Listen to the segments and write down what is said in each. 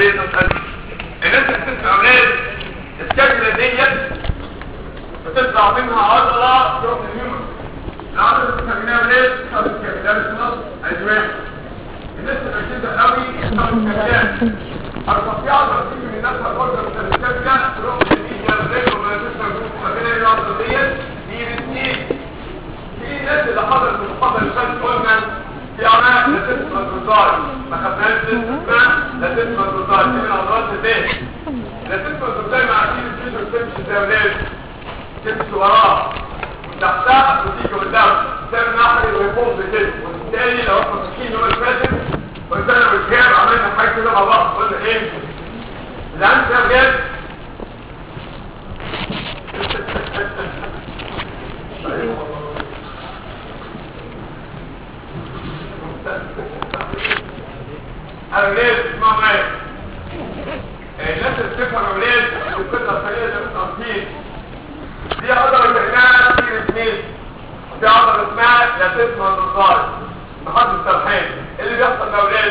ليه نسأل الناس اللي بتسمع اولاد السكابيلا ديت بتطلع منها عضلة تروح للهيومن العضلة اللي بتسميناها اولاد خمس كابيلات نص ادوان الناس اللي بتشدها قوي خمس كابيلات أربع في عضلة تيجي من نفس الأوردر من السكابيلا تروح للميديا الرجل وما تسمع جروب كابيلا العضلة ديت دي الاثنين في ناس اللي حضرت المحاضرة اللي فاتت قلنا في عماء لا تسمى الرزاي ما خدناش اسمها لا تسمى الرزاي دي من عضلات البيت لا تسمى الرزاي مع عشرين الفيشر تمشي زي ولاد تمشي وراه وتحتها وتيجي قدام تعمل نحري ويفوز كده وبالتالي لو احنا فاكرين يوم اللي فاتت قلت انا والجاب عملنا حاجه كده مع بعض قلنا ايه اللي عندي ده بجد اولاد اسمعوا معايا الناس اللي بتفهم اولاد القصه الثانيه اللي انتوا عارفين دي عضله كانها كتير اثنين دي عضله اسمها لا تسمى النظار محدش سرحان ايه اللي بيحصل يا اولاد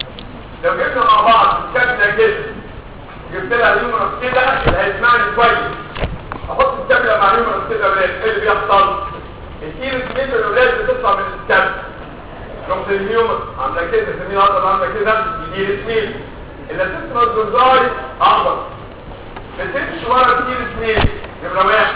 لو جبنا مع بعض الكابله كده جبت لها اليومرس كده اللي هيسمعني كويس احط الكابله مع اليومرس كده يا اولاد ايه اللي بيحصل الكتير اثنين الاولاد بتطلع من الكابله رحت الهيومن عامله كده سمين عضله عامله كده يدير اثنين اللي تسمى الجرزاي اخضر بتمشي ورا كتير اثنين نمره واحد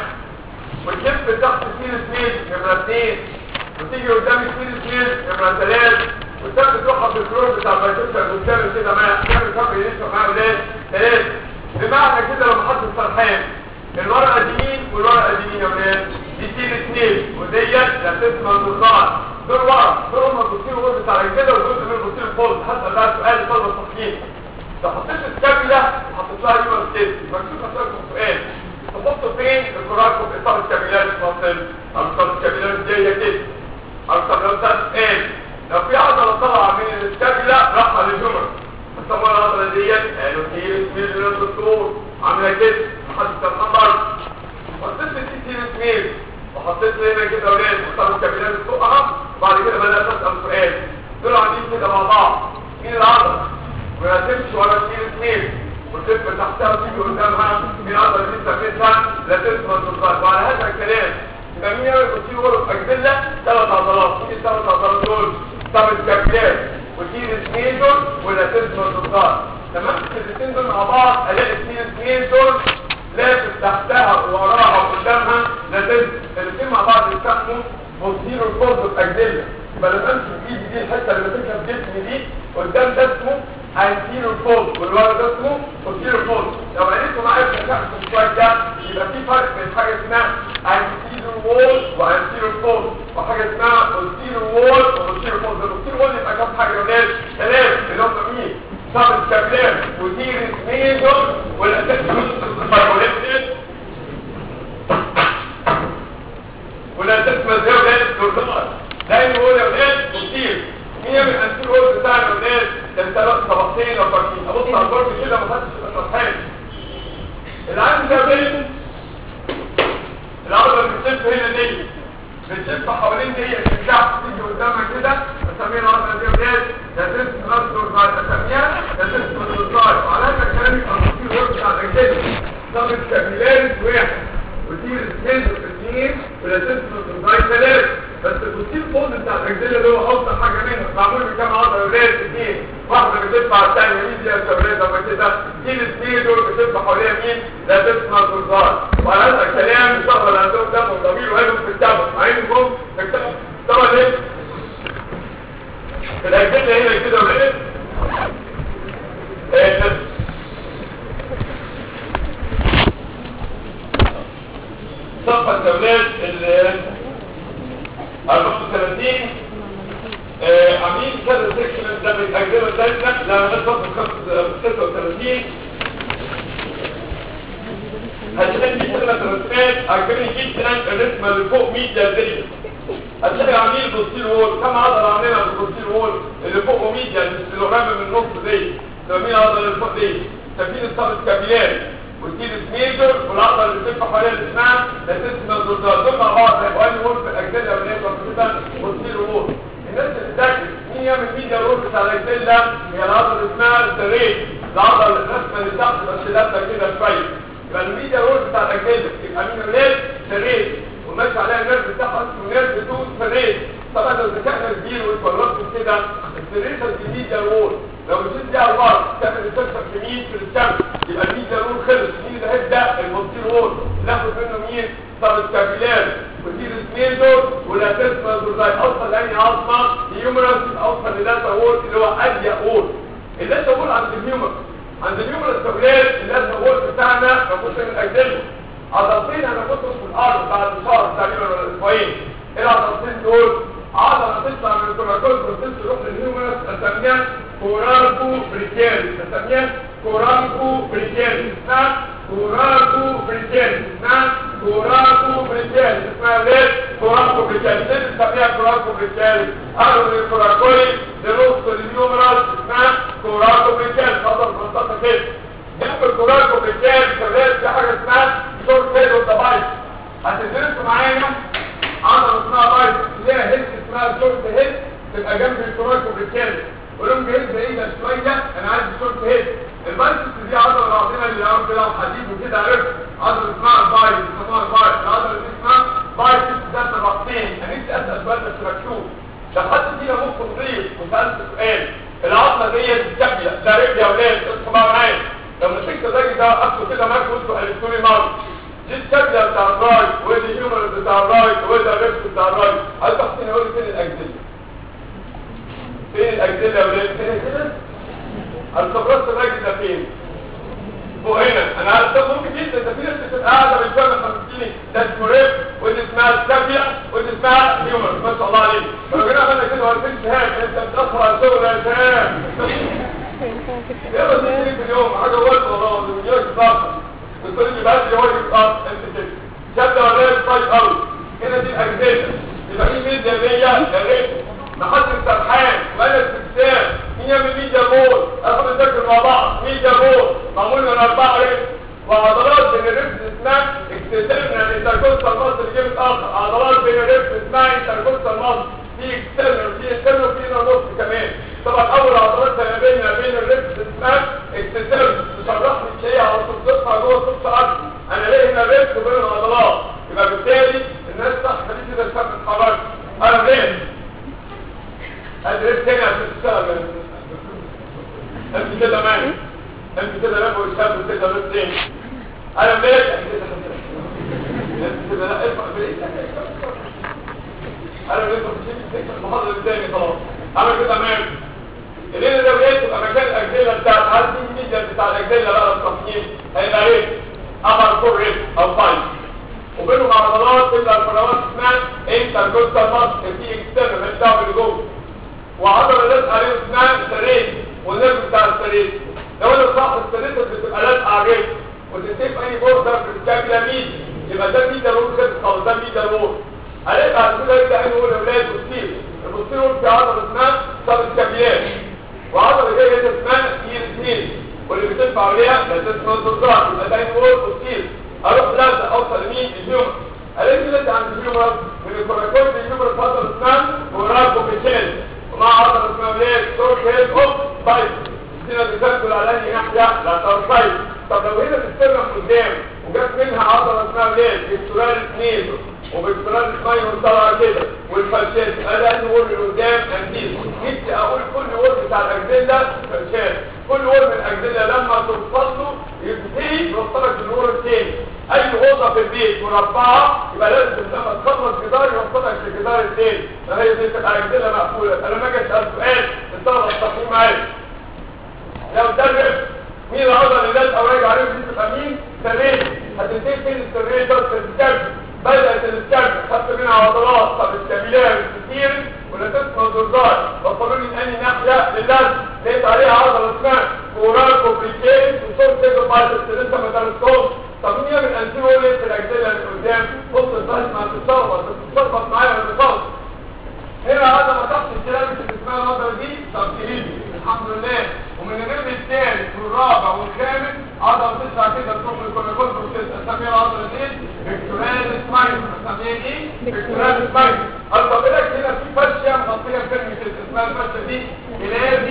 وتلف تحت كتير اثنين نمره اثنين وتيجي قدام كتير اثنين نمره ثلاث وتاخد تروحها في الكلور بتاع البيتوشر وتعمل كده معاه تعمل كفر يشرب معاه ولاد ثلاث بمعنى كده لما حط السرحان الورقه دي مين والورقه دي مين يا ولاد دي كتير اثنين وديت لا تسمى الجرزاي دول ورا دول هم البوتين وجزء بتاع الرجاله وجزء من البوتين الفوز حتى بقى سؤال فوز الصحيين لو حطيت الكابيلا حطيت لها يوم ستيت مكتوب اسالكم سؤال تحطوا فين الكراكو في اطار الكابيلات فاصل اطار الكابيلات جايه كده اطار الكابيلات لو في عضله طالعه من الكابيلا راحه للجمر بسموها العضله ديت قالوا هي اسمها الدكتور عامله كده محدش تنخبر حطيت التي سميل وحطيت هنا كده اولاد اختار الكابيلات فوقها وبعد كده بدات اسال سؤال دول عاملين كده مع بعض مين العضله ولا تمشي ولا تشيل اثنين وتلف تحتها وتيجي قدامها مين العضله اللي سميتها لا تسمى الضغط وعلى هذا الكلام يبقى مين يعمل بوتين ورق اجزله ثلاث عضلات مين الثلاث عضلات دول ثلاث كابيلات وتشيل اثنين دول ولا تسمى الضغط لما امسك الاثنين دول مع بعض الاقي اثنين اثنين دول لافت تحتها ووراها وقدامها لازم الاثنين مع بعض يستخدموا بوزيرو الفوز اجزله يبقى لما امسك بايدي دي الحته اللي ماسكها في جسمي دي قدام ده اسمه انتيرو فولد والورا ده اسمه بوزيرو فولد لو قريتوا معايا في الشرح الشويه ده يبقى في فرق بين حاجه اسمها انتيرو وول وانتيرو فولد وحاجه اسمها بوزيرو وول وبوزيرو فولد البوزيرو وول يبقى كام حاجه يا ولاد ثلاثه اللي هم مين صار الكابلان ودير ميجور والاساس الفارموليتين والاساس مزايا ولاد الدردار دايما بقول يا ولاد كتير مين من الانسول وول بتاع يا ولاد ده انت طبقتين او طبقتين ابص على البورد كده ما خدتش الشرحان اللي عندي ده ولاد العضله اللي بتلف هنا دي بتلف حوالين دي الشعب تيجي قدامها كده بسميها العضله دي ولاد ده تسم نصر بعد اسميها ده تسم الوصال وعلى هذا الكلام يبقى في ورد على كده ضابط كابيلاري واحد ودي اثنين واثنين ولا تسم الوصال ثلاث بس البوتين فوز بتاع الاجزله اللي هو اوسط حاجه منها معمول بكام عضله ولاد اثنين واحده بتدفع على الثانيه مين دي يا شباب لما كده دي الاثنين دول بتدفع حواليها مين لا تسمع الوصال وعلى هذا الكلام الشهر عندهم دم طويل وهيبقوا في التابع عينكم في التابع طبعا ليه الأجزاء هنا كده ولقيت صفحة الأولاد ال 34 عاملين كذا سيكشن ده من الأجزاء الثالثة لما نصف صفحة 36 هتلاقي في ثلاث رسمات عاجبني جدا الرسمة اللي فوق 100 جاذبية هتلاقي عاملين بوستير وول كم عضله عاملينها بالبوستير وول اللي فوق 100 يعني الكيلوغرام من النص دي ده مين العضله اللي فوق دي تفين الصف كابيلاري والتيل ميجر والعضله اللي بتلف حواليها اللي اسمها لاسيسما الزلزال دول مع بعض هيبقوا انهي وول في الاجزاء الاولانيه كده بوستير وول الناس اللي بتذاكر مين يعمل ميديا وول بتاع الاجزاء هي العضله اللي اسمها السرير العضله لابسه كده شويه يبقى الميديا رول بتاع الاجهزه يبقى مين ريت سريت وماشي عليها النيرف بتاعها اسمه نيرف تو سريت طبعا لو ذكائنا كبير واتفرجت كده السريشن في الميديا رول لو مشيت بيها البار تعمل ريسبشن في مين في الشمس يبقى الميديا رول خلص مين اللي هيبدا البوستير وول ناخد منه مين طب الكابيلار ودي الاثنين دول والاساس زي اوصل لاني عظمه اليومرس اوصل للاتا وول اللي هو اضيق وول اللاتا وول عند الهيومر عند اليومرس كابيلار اللاتا وول بتاعنا موجود من اجزاء عضلتين انا كنت في الارض بعد شهر تقريبا ولا اسبوعين ايه العضلتين دول عضله تطلع من الكوراكول بروسيس تروح للهيومرس اسميها كوراركو بريكيري اسميها كوراركو بريكيري اسمها كوراركو بريكيري اسمها كوراركو بريكيري اسمها ليه كوراركو بريكيري ليه بنسميها كوراركو بريكيري قالوا ان الكوراكولي لنص الهيومرس اسمها كوراركو بريكيري خطر بسيطه كده جنب الكوراكو بريكيري كمان في حاجه اسمها شورت هيد اوف ذا بايت هتدرسوا معايا عضله اسمها بايت ليها هيد اسمها شورت هيد تبقى جنب الكوراكو بريكيري ولهم جهاز بعيدة شوية انا عايز شورت هيد البايسبس دي عضلة العظيمة اللي عارف كده حديد وكده عرفت عضلة اسمها البايس اسمها البايس العضلة دي اسمها بايسبس ذات الرأسين انا نفسي اسأل سؤال بس مكتوب لو حد فينا مخ نظيف وسألت سؤال العضلة دي الكابية ده رجل يا ولاد اصحوا بقى معايا لو مسكت الراجل ده اخده كده معاك وانتوا قلبتوا لي مرة دي الكابية بتاع الرايت ودي الهيومر بتاع الرايت ودي الريبس بتاع الرايت هل تحسين اقول فين الاجزية فين الاجزله يا ولاد فين كده الخبرات الراجل ده فين فوق هنا انا عارف ده ممكن جدا ده في ناس بتبقى قاعده مش فاهمه خمسين ده اسمه ريب ودي اسمها الكابيا ودي اسمها هيومر ما شاء الله عليك لو جينا عملنا كده وقلت شهاب انت بتاخر على الشغل يا شهاب يلا تشتري في اليوم حاجه ورد والله ده مليون ضغط بتقول لي بس هو يبقى انت كده شد ولا طيب قوي كده دي الاجزله يبقى في ميديا دي يا ريت محدش سرحان ولا استفسار مين يعمل ميديا بول اخد نذاكر مع بعض ميديا بول معمول من اربعه رجل وعضلات بين الرجل اسمها اكسترنال انتركوستال ماسل اللي جه متاخر عضلات بين الرجل اسمها انتركوستال ماسل في اكسترنال في انترنال في نص كمان طبعا اول عضلات ما بين بين الرجل اسمها اكسترنال تشرح لي تلاقيها على صفحه جوه صفحه اكتر انا ليه هنا رجل وبين العضلات يبقى بالتالي الناس صح خليك كده تفهم الحركه انا ليه ادرس تاني عشان تشتغل انت كده معايا انت كده لما وشاب وكده بس تاني انا ماشي انت كده لا ارفع بريك انا بقيت مش المحاضره الثاني خلاص انا كده معاك الليله ده بقيت تبقى مكان الاجزله بتاعت عارف مين الميديا بتاع الاجزله بقى التصميم هيبقى ايه ابر فور ريت او فايف وبينهم عضلات تبقى الفراغات اسمها انتركوستال ماسك في اكسترنال مش دعوه باللي جوه وعضلة لازقة عليه اسمها السرير والنرف بتاع السرير لو انا صح السرير بتبقى لازقة عليه وتنتهي في اي بوردر في الكابيلا ميد يبقى ده ميدا رول كده خالص ده ميدا رول عليه بعد كده يبدا نقول اولاد بوستير البوستير رول في عضلة اسمها سب الكابيلات وعضلة جاية اسمها اير سنين واللي بتدفع عليها ده اسمها الضرار يبقى ده نقول بوستير اروح لازق اوصل لمين الهيومر عليه كده انت عند الهيومر من الكوراكول الهيومر اتفضل اسمها وراكو بيشيل ومع عضلة اسمها ليه شورت هيد اوف بايت هنا بتدخل على انهي ناحية لا ترفايت طب لو هنا بتستلم قدام وجات منها عضلة اسمها ليه بيكتورال سنيل وبيكتورال سمايل طالعة كده والفلشات انا انه ورد قدام انديل نفسي اقول كل ورد بتاع الاجزلة فلشات كل ورد من الاجزلة لما توصل له يبتدي يوصلك للورد التاني اي اوضه في البيت مربعه يبقى لازم لما تخلص جدار يوصلك للجدار التاني فهي دي تبقى اجزله مقفوله فلما اجي اسال سؤال الطلبه التصميم معايا لو مدرب مين العضله اللي لازقه وراجع عليهم دي تبقى مين؟ سرير هتنتهي فين السرير ده في الكبد بدات الكبد خدت منها عضلات طب الكابيلار كتير ولا تسمى الزرزار وصلوا لي انهي ناحيه للازم لقيت عليها عضله اسمها كورال كوبريكيت وصوت تيجو بعد لسه ما درستهمش طب مين يعمل انتيرو ليه في الاجزله اللي قدام بص الفاس ما تتشربط تتشربط معايا ولا خالص هنا عضله تحت الكلام اللي اسمها العضله دي تبتيلي الحمد لله ومن الربع الثالث والرابع والخامس عضله تطلع كده تروح للكونيكول بروسيس اسميها العضله دي فيكتورال سمايل اسميها ايه فيكتورال سمايل الطبيعي هنا في فاشيه مغطيه بكلمه اسمها الفاشيه دي بلادي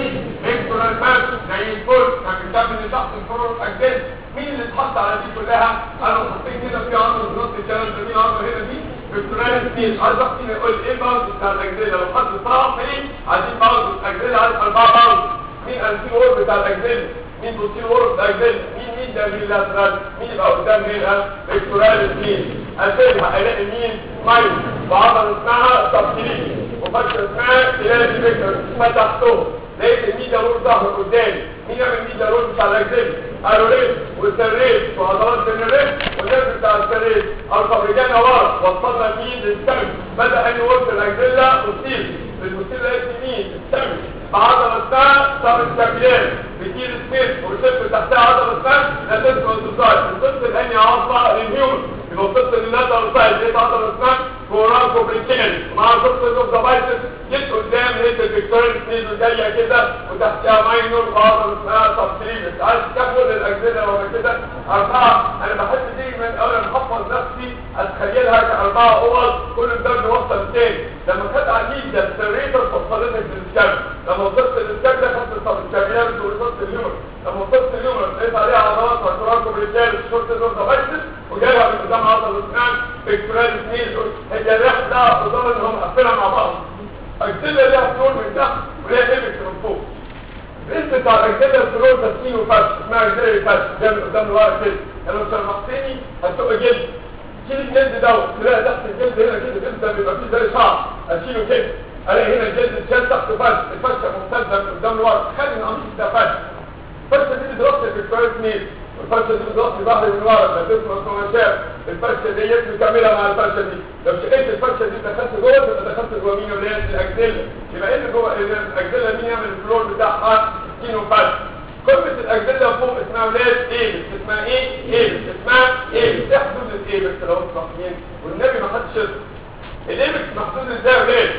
اكتورال فات زي الفل كان بيتكلم ان تحت الفرور اجداد مين اللي اتحط على دي كلها انا حاطين هنا في عمر بالنص الكلام ده مين عمر هنا دي اكتورال سبيس عايز احكي يقول ايه باوند بتاع الاجداد لو حد صاح فين عايزين باوند الاجداد عايز اربعه باوند مين انتي وور بتاع الاجداد مين بوتيل وور بتاع الاجداد مين مين ده مين لاترال مين يبقى قدام هنا اكتورال سبيس اسيبها الاقي مين مايل وعضله اسمها تبطيل وفرشه اسمها تلاقي فكره اسمها تحته لقيت الميديا رول ظهر قدامي مين يعمل الميديا رول بتاع الاجزاء قالوا ليه والسريت وعضلات الريت والنرف بتاع السريت الفابريكانا ورا وصلنا مين للسم بدا ان وسط الاجزله والسيل المسيل لقيت مين السم بعضله اسمها سب السبيلات بتجيل سبيس والشف تحتها عضله اسمها لاتنس والدوسايد القصه الاني عضله للهيومن يبقى وصلت للناتال سايد لقيت عضله اسمها كورانكو بريكين مع قصه اوف ذا بايسس جيت قدام لقيت الفيكتورين سنيز جايه كده وتحتها ماينور وعضله اسمها سبتريبس عايز تكمل الاجزله ولا كده اربعه انا بحب دي من اول ما احفظ نفسي اتخيلها كاربعه اوض كل ده بيوصل تاني لما كانت عندي ده السريتر وصلتك للسكاب لما وصلت للسكاب ده خدت السبتريبس ووصلت الهيومر لما وصلت الهيومر لقيت عليها عضلات وكورانكو بريكين الشورت اوف ذا بايسس وجايبها من قدام عضله الاسنان فيكتورين سنيز هي رحله وظل انهم مقفلها مع بعض اجزله ليها فلور من تحت وليها ايبكس من فوق الاسم بتاع الاجزله الفلور تسكين وفتح اسمها اجزله فتح زي من قدام لورا كده يعني لو شرحتني هتبقى جلد شيل الجلد دوت تلاقي تحت الجلد هنا كده الجلد ده بيبقى فيه زي شعر اشيله كده الاقي هنا الجلد اتشال تحت فتح الفتحه ممتده من قدام لورا خلي القميص ده فتح الفتحه دي دراسه في الكويس ميل الفرشه دي بالظبط بحر من ورا لما تسمع كومنتات الفرشه دي مكمله مع الفرشه دي لو شقيت الفرشه دي دخلت جوه تبقى دخلت جوه مين ولا الاجزله يبقى ايه اللي جوه الاجزله مين يعمل الفلور بتاعها سكين وفرش قمه الاجزله فوق اسمها ولاد ايه اسمها ايه ايه اسمها ايه ايه حدود الايبكس لو انتوا فاهمين والنبي ما حدش يشرح الايبكس محدود ازاي يا ولاد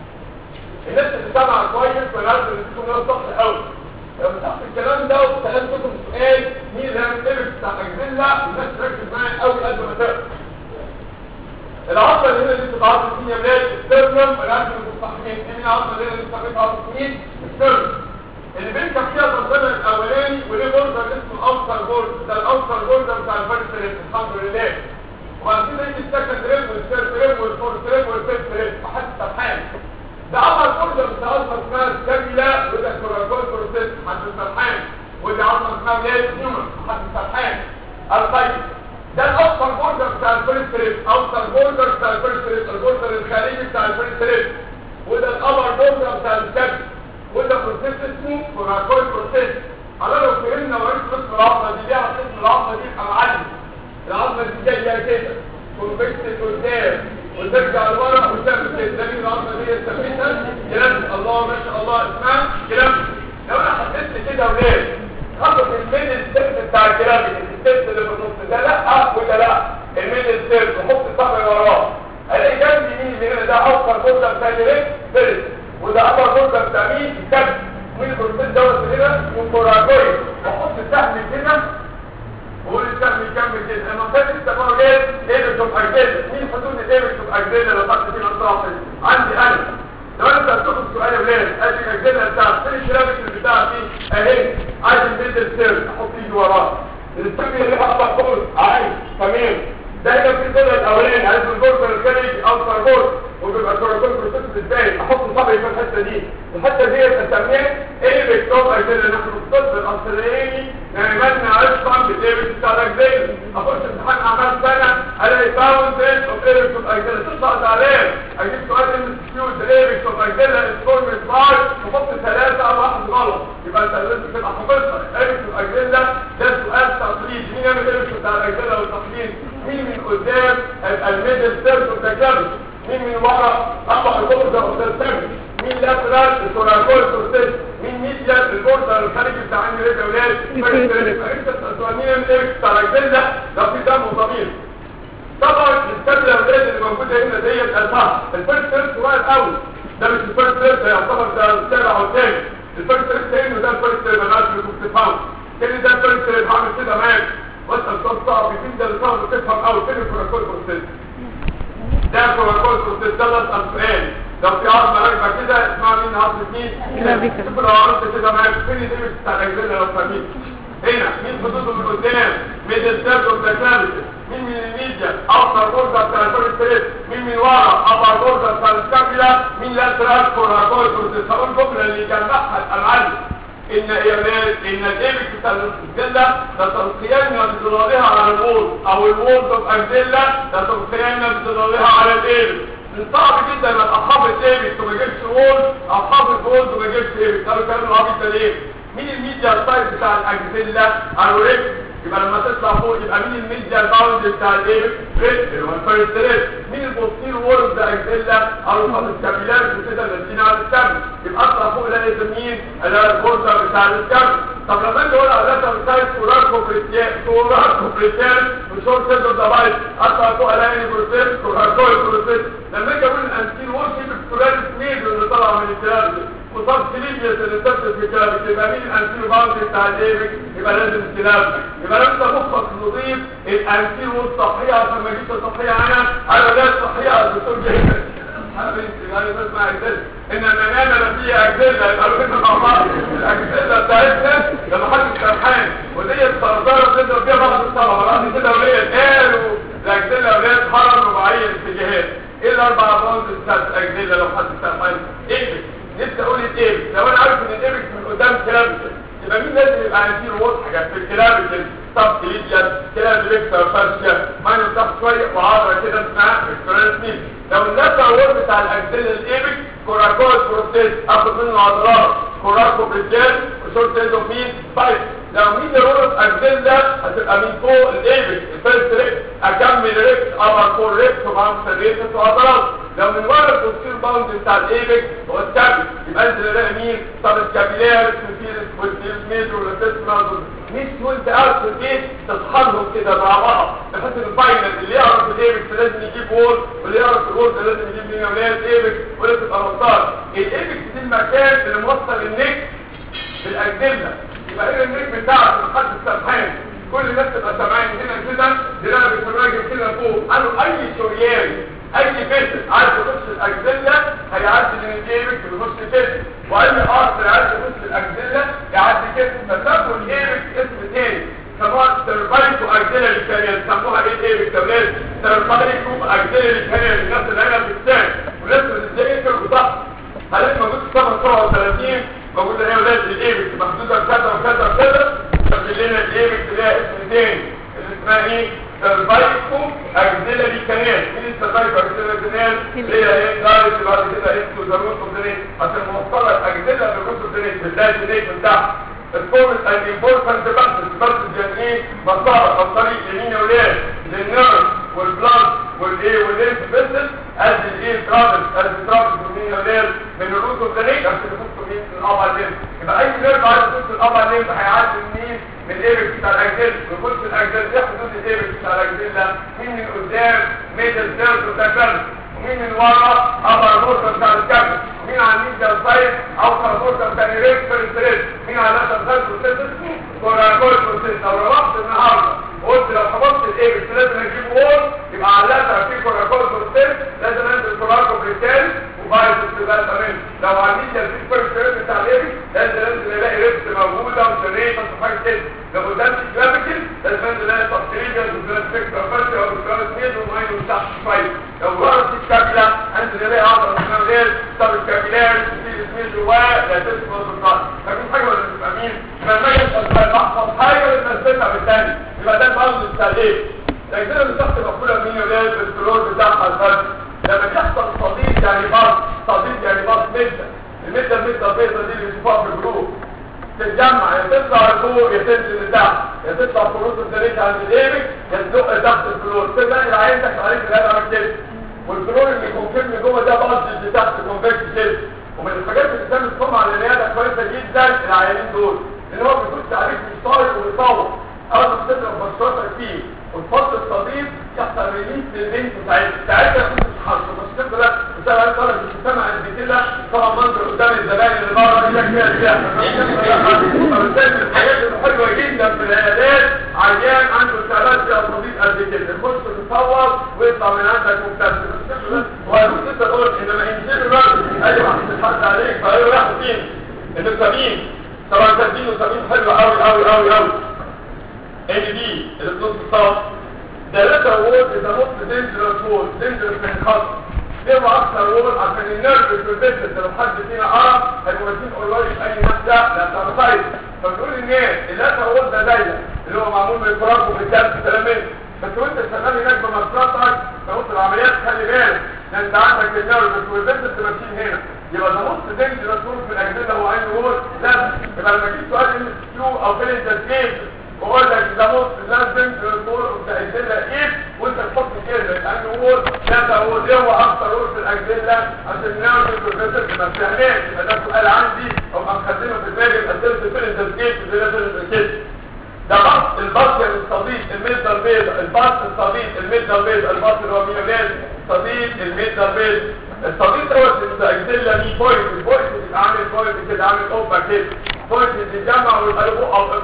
الناس اللي سامعه كويس ولا عارف ان تكون ناس صح قوي لما تحت الكلام ده وسألتكم سؤال مين اللي هيعمل ايه بتاع اجزله الناس تركز معايا قوي قد ما تقدر العضله اللي هنا اللي بتتعرض فيها بلاد السترنم العضله المستحمين دي من العضله اللي هنا اللي بتتعرض مين السترنم اللي بيركب فيها الضمن الاولاني وليه بوردر اسمه الاوتر بورد ده الاوتر بوردر بتاع الفيرست ريب الحمد لله وبعدين يجي السكند ريب والثيرد ريب والفورث ريب والفيفث ريب محدش سبحان ده عمل بوردر بتاع عضله اسمها الكابيلا وده كوراكول بروسيس محدش سبحان ودي عضله اسمها بلاد نيومن محدش سبحان الطيب ده الاوتر بوردر بتاع الفيرست ريب اوتر بوردر بتاع الفيرست ريب البوردر الخارجي بتاع الفيرست ريب وده الابر بوردر بتاع الكابيلا وده بروسيس اسمه كوراكول بروسيس على لو فهمنا وريت قسم العظمه دي ليها قسم العظمه دي يبقى معلم العظمه دي جايه كده كونفكس قدام وترجع لورا وتعمل كده ده مين العظمه دي سميتها جلد الله ما شاء الله اسمها جلد لو انا حددت كده ولاد خطط المين السيرف بتاع الجلد السيرف اللي في النص ده لا ولا لا المين السيرف وحط الصبع وراه الاقي جنبي مين اللي هنا ده اوفر بوردر بتاع الريك فيرس وده ابر بوردر بتاع مين الكبد مين البروسيس دوت هنا وكوراجوي واحط السهم كده وقول السهم يكمل كده انا ده لسه بقول ايه ايه بتبقى اجزله مين حدود الايه بتبقى اجزله لو خدت فيه الصافي عندي انا لو انت بتاخد سؤال يا ولاد ادي الاجزله بتاعت فين الشرابك بتاعتي اهي عايز الميدل سيرف احط ايدي وراه السهم اللي هقطع خالص عايز تمام ده هنا في الجزء الاولاني عايز الجزء الخارجي او كاربون وبيبقى كوراكول بروسيس ازاي احط صبعي في الحته دي الحته دي اسميها ايه بتوب اجزله نحن في الطب الاصلياني نعملنا عصفا بالايه بتاع الاجزله اخش امتحان اعمال سنه الاقي ثاوزند اوف ايه بتوب اجزله تطلع تعليم اجيب سؤال ام اس كيو ايه بتوب اجزله انفورمت بار واحط ثلاثه او واحد غلط يبقى انت لازم تبقى حافظها ايه بتوب اجزله ده سؤال تقليد مين يعمل ايه بتوع الاجزله والتقليد مين من قدام هيبقى الميدل سيرف اوف ذا مين من ورا اطلع البوردر اوف ذا مين لاترال الكوراكول بروسيس مين ميديا البوردر الخارجي بتاع عندي رجل اولاد فانت سؤالين من ايه بتاع الجلده لو في دم وضمير طبعا الكابيلا اولاد اللي موجوده هنا ديت اساسا الفيرست سيرف صغير قوي ده مش الفيرست سيرف ده يعتبر ده السابع او الثاني الفيرست سيرف هنا وده الفيرست سيرف انا عارف انكم بتفهموا كده ده الفيرست سيرف هعمل كده معاك واسال سؤال صعب يمكن ده اللي صعب تفهم قوي فين الكوراكول بروسيس ده كوراكول بروسيس ده اسال سؤال لو في عظمه راكبه كده اسمها مين عظمه مين Clavicle. شوف لو عملت كده معاك فين الايبكس بتاع الاجزله لو فاهمين هنا مين خطوطه من قدام ميدل سيرف اوف ذا مين من الميديا ابطر بوردر بتاع الكورتيس مين من ورا ابر بوردر بتاع السكابيلا مين لاترال كوراكويد كورتيس هقول الجمله اللي يجمعها الالعاب ان ايامات ان الايبكس بتاع الجلده ده تلقيان بظلالها على الوول او الوول اوف انجيلا ده تلقيان بظلالها على الايبكس من صعب جدا ان ابقى حافظ ايبكس وما اجيبش وول او حافظ وول وما اجيبش ايبكس قالوا كلام العبيط ده ليه؟ مين الميديا سايز بتاع الاجزله على الريكس يبقى لما تطلع فوق يبقى مين الميديا باوند بتاع الايه ريت اللي هو الفيرست ريت مين البوستير وورد بتاع الاجزله او الخط الكابيلاري وكده اللي على الكم يبقى اطلع فوق الاقي مين اللي هو البورصه بتاع الكم طب لما انت اقول على ده سايز كوراركو بريتيان كوراركو بريتيان وشورت سيزر دبايت اطلع فوق الاقي بروسيس كوراركو بروسيس لما اجي اقول الانتين وورشيب الكوراريس ميد اللي طلع من الكلام ده وصاب سليبيس اللي تثبت في كلامك يبقى مين الانتيرو باوندري بتاع الايبك يبقى لازم كلامك يبقى لو انت مخك نضيف الانتيرو الصحية عشان ما جبت الصحية انا انا لا الصحية الدكتور جاي حبيبي يعني بسمع اجزل ان المنامة فيها اجزلة يبقى لو كنا مع بعض الاجزلة بتاعتنا لما حد سرحان ودي الصرصارة بتضرب فيها بعض الصلاة راسي كده وليه قالوا الاجزلة وليه حرم رباعية اتجاهات ايه الاربع باوند بتاعت الاجزلة لو حد سرحان ايه نفسي اقول الايبكس لو انا عارف ان الايبكس من قدام كلابيكل يبقى مين لازم يبقى عندي روت حاجات في الكلابيكل سب كليديا كلابيكتر فاشيا ماينو تحت شويه وعضله كده اسمها اكسترانسميت لو اللاتر وورد بتاع الاجزله الايبكس كوراكويد بروسيس اخد منه عضلات كوراكو بريجال وشورت ايدو مين بايت لو مين الورد اجزله هتبقى من فوق الايبكس الفيرست ريكس اكمل ريكس ابر فور ريكس وبعمل ريكس وعضلات لو من ورا البوستير باوند بتاع الايبك هو الكابل يبقى انزل الاقي مين طب الكابيلار السفيرس والسيرس ميجر والسيسمال مش وانت قاعد في البيت تطحنهم كده مع بعض بحيث ان الفاينل اللي يعرف الايبك لازم يجيب وول واللي يعرف الوول لازم يجيب مين ولاد الايبك ولا تبقى غلطان الايبك دي المكان اللي موصل النك بالاجزله يبقى هنا النك بتاعك لحد السرحان كل الناس تبقى سامعين هنا كده دراعك الراجل كده فوق قالوا اي شريان اي فيتر عايز يخش الاجزله هيعدي من الجيبك ويخش كده واي ارثر عايز يخش الاجزله يعدي كده فسموا الايبك اسم تاني سموها سيرفايكو اجزله الكارير سموها ايه الايبك تولاد سيرفايكو اجزله الكارير الناس اللي هنا في السان وناس اللي ازاي يكتب وصح حالات موجود في 37 موجود هنا ولاد الايبك محدوده بكذا وكذا وكذا سجل لنا الايبك تلاقي اسم تاني اللي اسمها ايه سيرفايكو اجزله الكارير مين السيرفايكو اجزله الكارير هي ايه دارت بعد كده انتو ضرورة الدنيا عشان موصلة الاجزله للرسل الدنيا بالله الدنيا من تحت الفورس الامبورتنت بس بس يعني ايه مسار عن طريق يمين ولاد للنيرف والبلاد والايه والليمف فيسل ادي الايه ترافل ادي ترافل يمين ولاد من الروت اوف ذا نيك عشان يفك مين من الابع ليمف يبقى اي نيرف عايز يفك الابع ليمف هيعدي منين من الايبك بتاع الاجزله يخش الاجزله دي حدود الايبك بتاع الاجزله مين من قدام ميدل سيرف وتكلم ومين من ورا ابر بورصه بتاع الكبد مين على الميديا سايد اوسط بورصه بتاع الريكتور ستريس مين على اللاتر سايد بروسيس كوراكول بروسيس لو ربطت النهارده قلت لو حفظت الايبكس لازم اجيب وول يبقى على اللاتر في كوراكول بروسيس لازم انزل كوراكو بريتال وبايت استبال تمام لو على الميديا في كوراكول بتاع الايبكس لازم انزل الاقي ريبس موجوده وسريت وحاجه كده لو قدامي كلابيكل لازم انزل الاقي تفصيليا وبلاسفيك وفاسيا وبلاسفيك وماين وتحت شويه لو ورا الكابيلا انزل الاقي عضله اسمها غير طب الكابيلار في اسمه جواه لا تسمع بالظبط ففي حاجه ولا تبقى مين لما اجي اسال بحفظ حاجه بتنسبها بالثاني يبقى ده الفرض التعليم لكن اللي تحت مقوله مين ولاد بالكلور بتاعها الفرد لما يحصل صديق يعني بعض صديق يعني بعض مده المده المده البيضاء دي اللي بيشوفوها في الجروب تتجمع يا تطلع لفوق يا تنزل لتحت يا تطلع فلوس الدريج عند الايبك يا تزق تحت الفلوس تبقى العين تحت عليك الهدى عامل كده والفلور اللي كونفيرم جوه ده بادجت تحت كونفكت كده ومن الحاجات اللي بتعمل سمعه للرياضه كويسه جدا العيانين دول لان هو بيكون تعريف مش طايق ويطور اول ما بتضرب بشرتك فيه وتحط الصديق يحصل ريليس للبنت بتاعتها ساعتها كنت تحرك بس كده لا بسبب عايز طالع مش سامع قد كده طبعا منظر قدام الزبائن اللي بره دي كده كده فبالتالي الحاجات الحلوه جدا في العيادات عيان عنده استعداد فيها صديق قد كده يخش تصور ويطلع من عندك مبتسم وهتبص تقول انما انجيل الراجل وسبين سبعتين وسبين حلو قوي قوي قوي قوي ان دي اللي في نص الصف ثلاثة وول إذا نص دينجرس وول دينجرس من خط ليه أكثر وول عشان النيرف في البيت لو حد فينا قرا هيبقوا ماشيين اونلاين أي مادة لا تعرفين فبتقول الناس الثلاثة وول ده دايما اللي هو معمول من الفراغ وبالدم كلام منه بس وانت شغال هناك بمصلحتك لو العمليات خلي بالك ده انت عندك النيرف في البيت ماشيين هنا يبقى ده نص دينجرس وول في الأجهزة هو أي وول لا يبقى لما جيت سؤال ام كيو أو فين التسجيل بقول لك ده نص لازم تقول الأجهزة ايه وانت تحط كلمة لأنه هو ثلاثة هو ليه هو أكثر هو في الأجهزة عشان نعرف البروفيسور ما فهمناش يبقى ده سؤال عندي أو مخزنه في دماغي الأسئلة في التسجيل في لازم الكتب ده بط البط يعني الصديق الميدة البيضاء البط الصديق الميدة البيضاء البط اللي هو ميونيز صديق الميدة البيضاء الصديق دوت الأجهزة دي بوينت البوينت اللي عامل بوينت كده عامل قبة كده بوينت تتجمع ويبقى له أو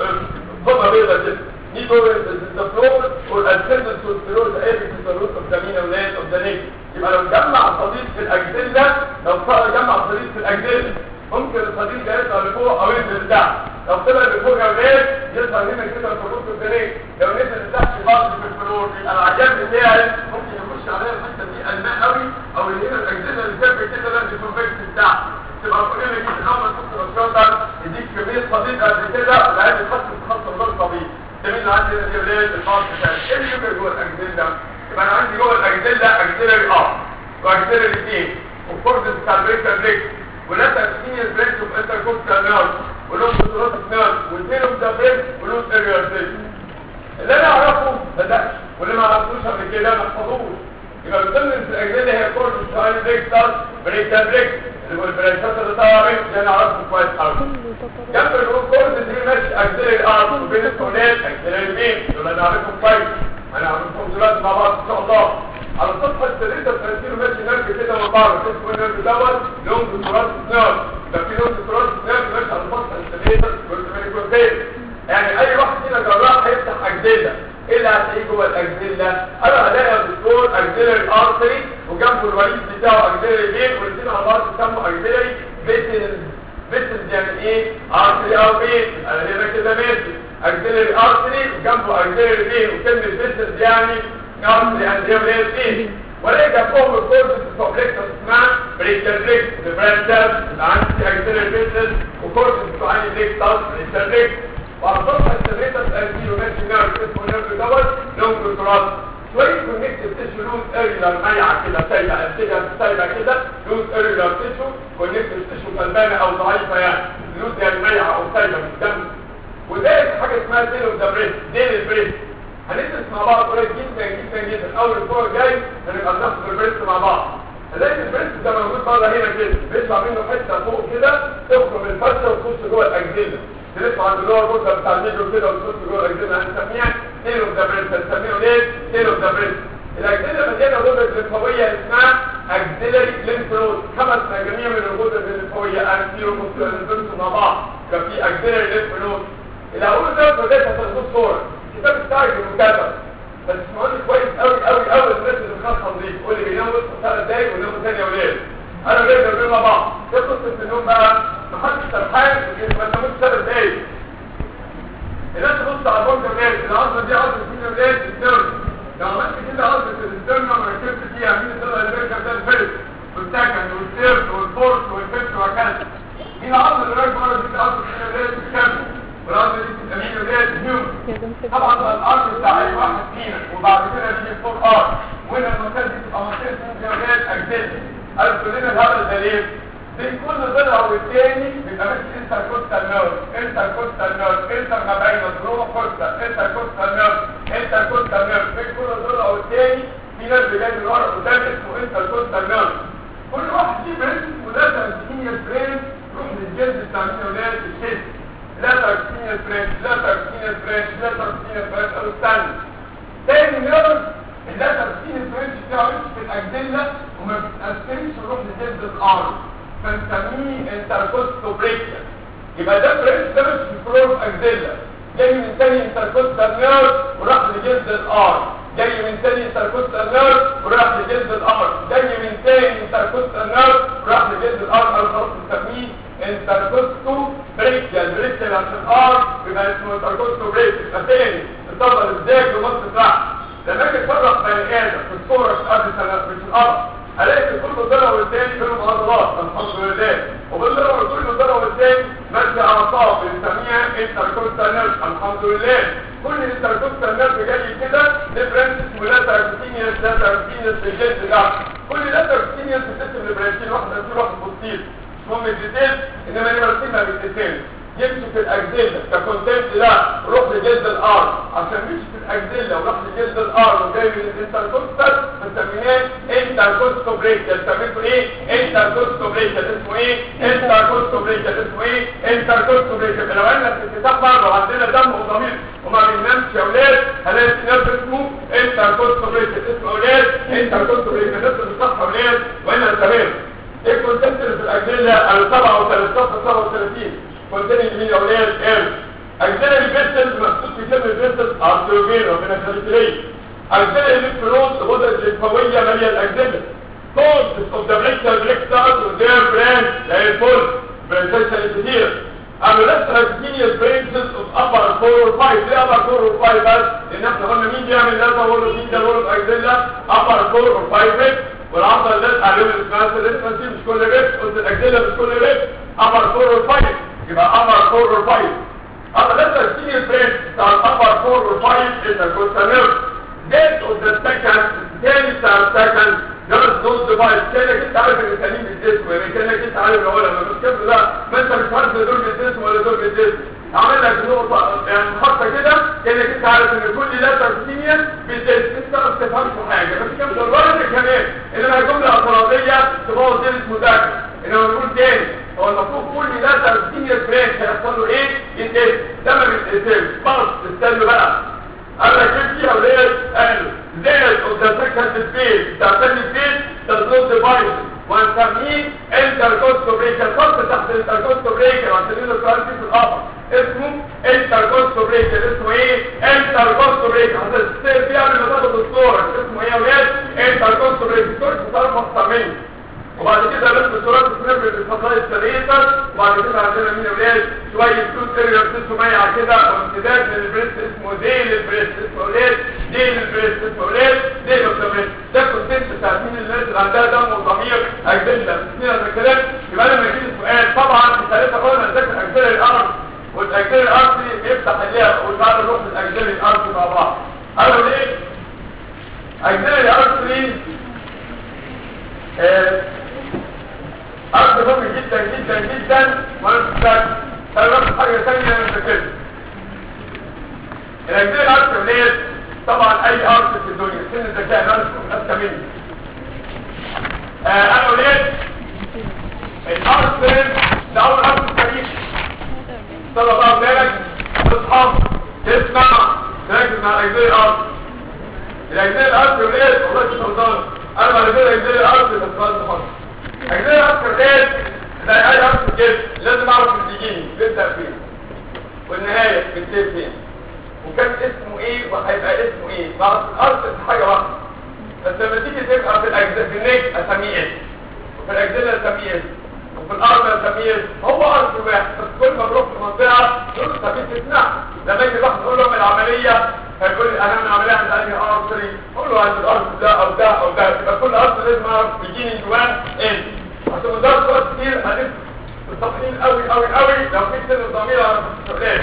قبة بيضاء كده دي جوه الفلور والاسندنس والفلور ده ايه الفلور قدامينا ولاد قدامينا يبقى لو جمع صديق في الاجزله لو صار جمع صديق في الاجزله ممكن الصديق ده يطلع لفوق او ينزل لتحت لو طلع لفوق يا ولاد يظهر هنا كده الفلور قدامينا لو نزل لتحت بعض في الفلور يبقى العجاب بتاعي ممكن يخش عليها الحته دي الماء قوي او اللي هنا الاجزله اللي جنب كده لازم يكون فيكس بتاعها تبقى كلنا جيت اول ما تدخل الشاطر يديك كميه صديق قد كده العيال يتحط في خط الغير طبيعي جميل عندي الولاد الباص بتاعي ايه اللي يبقى جوه الاجزله يبقى انا عندي جوه الاجزله اجزله اه واجزله الاثنين وفرد الكالبريكا بريك ولا تكسين البريك وانت كنت نار ولون بطولات نار واثنين ده بريك ولون اريال بريك اللي انا اعرفه بدأش واللي ما عرفتوش قبل كده ما احفظوش يبقى من ضمن الاجزله هي كورد ستايل بريك ستار بريك بريك اللي هو البريكات اللي طالعه منه ده انا اعرفه كويس قوي جنب الكورد دي ماشي اجزله الارض وبين الكونات اجزله اليمين دول انا عارفهم كويس انا عارفهم دلوقتي مع بعض ان شاء الله على الصفحه الثالثه بتنزلوا ماشي نرد كده مع بعض اسمه النرد دوت لون بتراث سنار ده في لون بتراث سنار ماشي على الصفحه الثالثه والكونات يعني اي واحد فينا جراح هيفتح اجزله ايه اللي هتلاقيه جوه الاجزله انا هلاقي الدكتور اجزلري ارتري وجنبه الوريد بتاعه اجزلري بين والاثنين على بعض يسموا اجزلري بيتل بيتل يعني ايه ارتري او بين انا هنا كده ماشي اجزلري ارتري وجنبه اجزلري بين وكلمه بيتل يعني ارتري اند بين ولاقي جنبهم الكورس الكومبلكس اسمها بريكتر بريك البرانشات اللي عندي اجزلري بيتل وكورس بتوعاني بريك تاس بريكتر بريك وعلى الصفحه الثالثه الانتيرو ماشي نيرف اسمه نيرف دوت لون كنترول شويه كونكتيف تيشو لون اريلر ميعه كده سايبه انتجه سايبه كده لون اريلر تيشو كونكتيف تيشو غلبانه او ضعيفه يعني لون يعني ميعه او سايبه من الدم وده حاجه اسمها ديل اوف ذا بريس ديل البريس هندرس مع بعض قريب جدا جدا جدا اول اسبوع الجاي هنبقى بناخد البريس مع بعض هنلاقي البريس ده موجود بره هنا كده بيطلع منه حته فوق كده تخرج من الفرشه وتخش جوه الاجزله تلف عند اللور بوتر بتاع الميجر كده وتخش جوه الاجزله هنسميها تيل اوف ذا بريس هنسميه ليه تيل اوف ذا بريس الاجزله مليانه غدد لمفاويه اسمها اكسيلري ليمف نود خمس مجاميع من الغدد الليمفاويه انتيرو بوستيرو مع بعض كان في اكسيلري ليمف نود اللي هقوله ده بدايه هتاخدوه صوره الكتاب بتاعي مكتب بس اسمعوني كويس قوي قوي قوي الناس اللي بتخاف تنظيف قول لي بيناموا بس ثلاث دقايق ويناموا ثانيه وليل انا جاي جنبين مع بعض ايه قصه النوم بقى محدش سرحان ما تناموش ثلاث دقايق الناس تبص على البنك الناس العظمه دي عظمه فينا ولاد الدرج لو عملت كده عظمه الدرج ما ركبت فيها مين الدرجه اللي بيركب ده الفرد والسكن والسيرت والفورس والفيفت وهكذا مين العظمه اللي راكبه ورا دي عظمه فينا ولاد الكامل والعظمه دي بتبقى مين ولاد الهيومن طبعا ده الارض بتاع اي واحد فينا وبعد كده بيجي الفور ار وهنا المنطقه دي تبقى منطقه فينا ولاد اجزاء قالوا كلنا الهبل ده ليه؟ بين كل ضلع والتاني بيبقى ماشي انتر كوستال نيرف انتر كوستال نيرف انتر ما بين الضلوع كوستا انتر كوستال نيرف انتر كوستال نيرف بين كل ضلع والتاني في نيرف جاي من ورا قدام اسمه انتر كوستال نيرف كل واحد فيه برنس وده تركينيا برنس يروح للجلد بتاع مين ولاد الشد لا تركينيا برنس لا تركينيا برنس لا تركينيا برنس قالوا استنى تاني نيرف اللا تركينيا برنس بتاعه في الاجدله وما بتأثرش يروح لجلد الارض فنسميه انتركوستوبريكيا يبقى ده بريس ده مش في فلور اكزيلا جاي من تاني انتركوستال نيرف وراح لجلد الار جاي من تاني انتركوستال نيرف وراح لجلد الارض جاي من تاني انتركوستال نيرف وراح لجلد الارض انا خلاص بنسميه انتركوستو بريكيال بريكيال عشان ار يبقى اسمه انتركوستو بريكيال يبقى تاني تفضل ازاي في نص ساعه لما اجي اتفرج بني ادم في الصوره قبل سنه مش الارض الاقي كل ضرر والتاني بينهم عضلات الحمد لله وبالضرر كل ضرر والتاني مادة اعصاب بنسميها انتركوستال نيرف الحمد لله كل الانتركوستال نيرف جاي كده ديفرنس اسمه لاتركتينيوس لاتركتينيوس في الجلد ده كل لاتركتينيوس بتقسم لبرانشين واحده في واحد بوستير اسمهم الديتيل انما نمرتين ما بيتقسمش يمشي في الاجزله ككونتنت لا روح لجلد الارض عشان يمشي في الاجزله وروح لجلد الارض وجاي من الانتركوستال بنسميه انتركوستوبريكال سميته ايه انتركوستوبريكال اسمه ايه انتركوستوبريكال اسمه ايه انتركوستوبريكال لو قلنا في الكتاب بره وعندنا دم وضمير وما بننامش يا اولاد هلاقي نفس اسمه انتركوستوبريكال اسمه اولاد انتركوستوبريكال نفس الصح اولاد وانا تمام ايه الكونتنت اللي في الاجزله ال 37 37 كونتنت مين يا اولاد ال اجزله البيستل مكتوب في كلمه البيستل ارتيوفين ربنا يخليك ليه اجزله الالكترون غدد الليمفاويه ماليه الاجزله كود اوف ذا بريكتال بريكتال وذير برانش زي الفل برانشات كتير اما لسه الجينيوس برانشز اوف ابر فور فايف ليه ابر فور فايف بس لان احنا قلنا مين بيعمل لازم اقول مين ده رول اجزله ابر فور فايف والعضله اللي لازقه عليهم اسمها سيليسمنسي مش كل ريب قلت الاجزله مش كل ريب ابر فور فايف يبقى ابر فور فايف اما لسه الجينيوس برانش بتاع الابر فور فايف اذا كنت نيرف date of the second تاني بتاع السكند جرس دول ديفايس كانك انت عارف ان التانيين بالجسم يعني كانك انت عارف الاول لما بتكتب ده ما انت مش عارف دول بالجسم ولا دول بالجسم عامل لك نقطه يعني خطه كده كانك انت عارف ان كل ده ترسيميا بالجسم انت ما بتفهمش حاجه بس كم دلوقتي كمان انما الجمله اعتراضيه تبوظ دي المذاكره انما نقول تاني هو المفروض كل ده ترسيميا بريك هيحصل له ايه؟ يتقل ده ما بيتقسمش خلاص استنوا بقى قال لك ايه فيها وليه قالوا زيت اوف ذا سكند سبيس بتاع ثاني سبيس تظل ديفايس ونسميه انتركوستوبريكر خط تحت الانتركوستوبريكر عشان له سؤال في القفص اسمه انتركوستوبريكر اسمه ايه انتركوستوبريكر هتستير فيها قبل ما تاخد الصوره اسمه ايه يا ولاد انتركوستوبريكر صوره صار محتمين وبعد كده لازم الصورات تتنبه بالفصائل السريطة وبعد كده عندنا مين اولاد شوية سود سيريال تسمو ميع كده وامتداد من البريست اسمه ديل البريست اسمه اولاد ديل البريست اسمه اولاد ديل البريست ده كونتنت بتاع مين الناس اللي عندها دم وضمير اجزله بسنين هذا الكلام يبقى لما يجي السؤال طبعا في ثلاثة قلنا نذاكر اجزله الارض والاجزله الارض بيفتح اللعب وتعالى نروح للاجزله الارض مع بعض قالوا ليه؟ اجزله الارض دي أرض مهم جدا جدا جدا وأنا مستاك سألت حاجة ثانية أنا فاكرها الأجزاء الأرض ليه طبعا أي أرض في الدنيا سن الذكاء الأرض أذكى مني أنا وليه الأرض ده أول أرض في التاريخ صلى الله عليه وسلم تصحى تسمع تركز مع الأجزاء الأرض الأجزاء الأرض وليه والله مش غلطان أنا بعد كده أجزاء الأرض بس بعد محاضرة أجزاء الأرض ليه زي أي أرض في الجسم لازم أعرف البيجيني بيبدأ فين والنهاية بتنتهي فين وكان اسمه ايه وهيبقى اسمه ايه بعض الارض حاجه واحده بس لما تيجي تبقى في الاجزاء في النيك اسميه اسم وفي الاجزاء اسميه اسم وفي الارض اسميه اسم هو ارض واحد بس كل ما بروح في منطقه يقول له طب انت اسمع لما يجي واحد يقول له من العمليه هيقول لي انا من العمليه عند انهي ارض سري اقول له عند الارض ده او ده او ده يبقى كل ارض لازم اعرف بيجيني جواه ايه عشان مدرس وقت كتير هنبقى مستقلين قوي قوي قوي لو في سن الضمير على الشغلات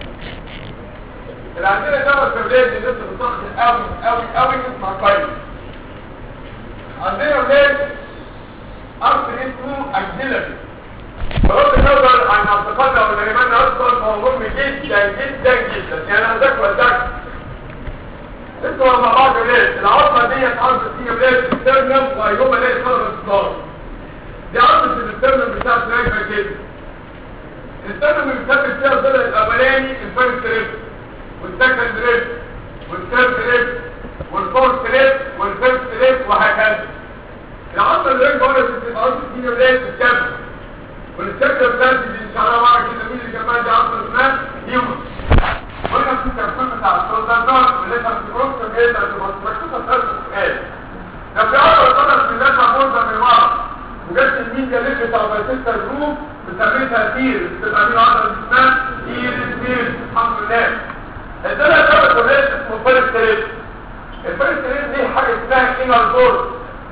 اللي عندنا دواء الكبريت الناس بتضخم قوي قوي قوي اسمع كويس عندنا ولاد أرض اسمه أجزلة بغض النظر عن اعتقادنا او ايماننا اصلا هو مهم جدا جدا جدا يعني هذاك وذاك انتوا مع بعض ولاد العظمه دي عظمه دي ولاد السرنم ويوم الاقي خبر الصدار دي عظمه السرنم بتاعت نايفه كده السرنم اللي بتثبت فيها الضلع الاولاني الفيرست ريب والسكند ريب والثيرد ريب والفورث ريب والفيفث ريب وهكذا العصر اللي ريب هو اللي بتبقى عصر دي ولاد الكبد والسكند بتاعتي دي ان شاء الله معاك كده مين اللي كمان دي عصر اسمها هيومن قلنا في التركيب بتاع السلطان عملتها في كروس جدا في مصر ثلاث سؤال لو في عضله طلعت في الناس مرضى من ورا وجبت الميديا ليك بتاع بايسيستر جروب بسميتها تير بتبقى دي العضله اسمها تير تير الحمد لله ادانا ثلاث كليات اسمه فيرست ريت الفيرست ريت دي حاجه اسمها انر بورد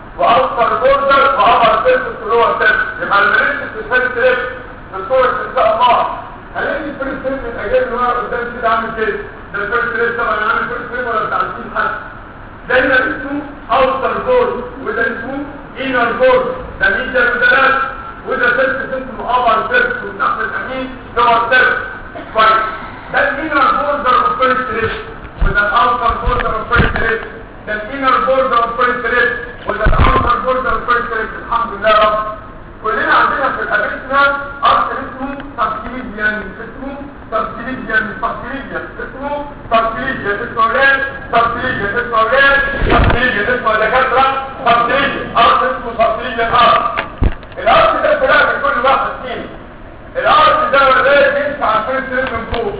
واوتر بوردر وابر سيرفس ولور سيرفس يبقى المريض في الفيرست ريت في الصوره ان شاء الله هلاقي الفيرست ريت من الاجيال اللي هو قدام كده عامل كده ده الفيرست ريت طبعا عامل فيرست ريت ولا بتاع 20 حد ده هنا اسمه اوتر بورد وده اسمه انر بورد ده ميديا وده لاس وده سيرفس اسمه ابر سيرفس والنقل الامين لور سيرفس كويس ده الانر بوردر اوف فيرست ريت وده الاوتر بوردر اوف فيرست ريت ده الانر بوردر اوف فيرست ريت وده الاوتر بوردر اوف فيرست ريت الحمد لله يا رب كلنا عندنا في الابيسنا ارث اسمه سبكليديان اسمه سبكليديان سبكليديان اسمه سبكليديان اسمه ريت سبكليديان اسمه ريت سبكليديان اسمه دكاتره سبكليديان ارث اسمه سبكليديان ارث الارث ده فرق من كل واحد فينا الارث ده ولاد ينفع على الفيرست ريت من فوق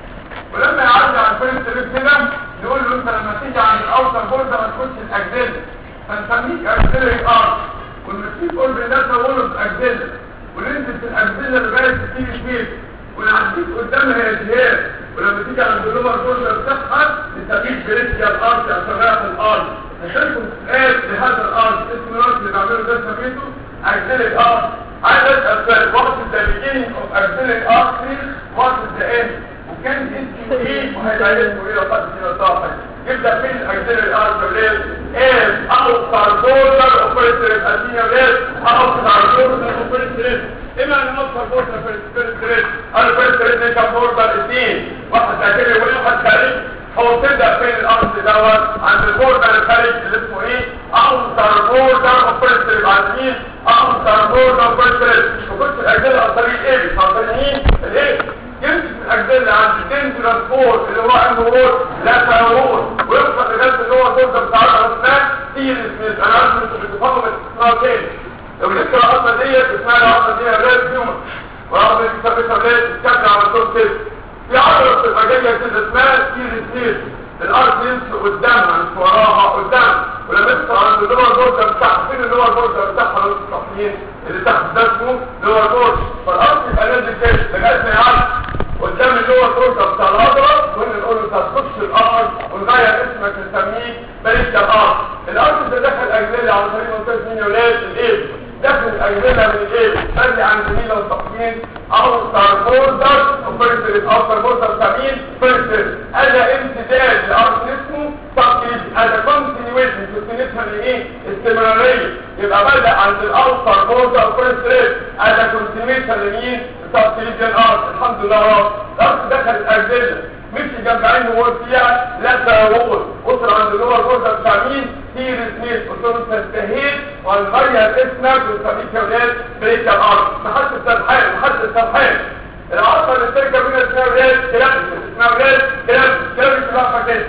ولما يعدي على الفيرست ريت كده نقول له انت لما تيجي عند الاوتر بوردر ما تخش الاجزاء فنسميك اجزاء ارث والمسيح قول بنا تولد اجزاء وننزل في الاجزاء لغايه تيجي فين ونعديك قدامها يا جهاز ولما تيجي عند اللور بوردر بتاعها نسميك بريسيا الارض او شغاله الارض عشان سؤال لهذا الارض اسم الارض اللي بعمله ده سميته اجزاء الارض عايز اسال سؤال وقت ذا beginning of axillary artery what is the end وكان اسمه ايه وهيبقى اسمه ايه لو خدت كده صاحب يبدا فين الاجزاء الارتريال ايه اوصل بوردر اوبريتوريت ادينيال اوصل بوردر اوبريتوريت اما ان اوصل بوردر اوبريتوريت البريتوريت ده كان بوردر اثنين واحد اجري وواحد خارج هو تبدا فين الارض دوت عند البوردر الخارج اللي اسمه ايه اوصل بوردر اوبريتوريت عارفين اوصل بوردر اوبريتوريت وكنت الاجزاء الارتريال ايه بيسموها الايه يمسك الاجزاء اللي عند الدنجرال فور اللي هو عنده وور لا تهور ويوصل لجلد اللي هو الدرجه بتاع الاسنان تيجي سميث انا عارف انتوا بتفهموا الاستثناء تاني لو لسه العظمه ديت اسمها العظمه دي ريد هيومن والعظمه دي ثابته ريد بتتكلم على طول كده في عضله بتبقى جايه كده اسمها تيجي سميث الارض يمشي قدامها مش وراها قدام ولما يطلع عند اللور بوردر بتاعها فين اللور بوردر بتاعها لو الصحيين اللي تحت ده اسمه لور بوردر فالارض يبقى نازل كده لغايه ما يعدي قدام اللور بوردر بتاع العضله وهنا نقول له تخش الارض ونغير اسمك نسميه بريد الارض الارض ده دخل اجزاء على طريق منطقه مين يا ولاد الايه دخل الاجزاء من الايه ادي عن زميل الصحيين اوتر بوردر وفيرست اوتر بوردر سمين فيرست انا امتداد لارض اسمه تقليد انا كونتينيويشن كونتينيوشن ايه استمراريه يبقى بدا عند الاوتر بوردر فيرست انا كونتينيوشن لمين تقليد الارض الحمد لله رب الارض دخل الاجزاء مشي جنب عين وول فيها لا تهور وصل عند اللور بوردر بتاع مين تير سميث قلت له انت انتهيت وهنغير اسمك ونسميك يا ولاد بريك الارض محدش الترحال محدش الترحال العصر اللي تركب منها اسمها ولاد كلام اسمها ولاد كلام كلام كلام فكده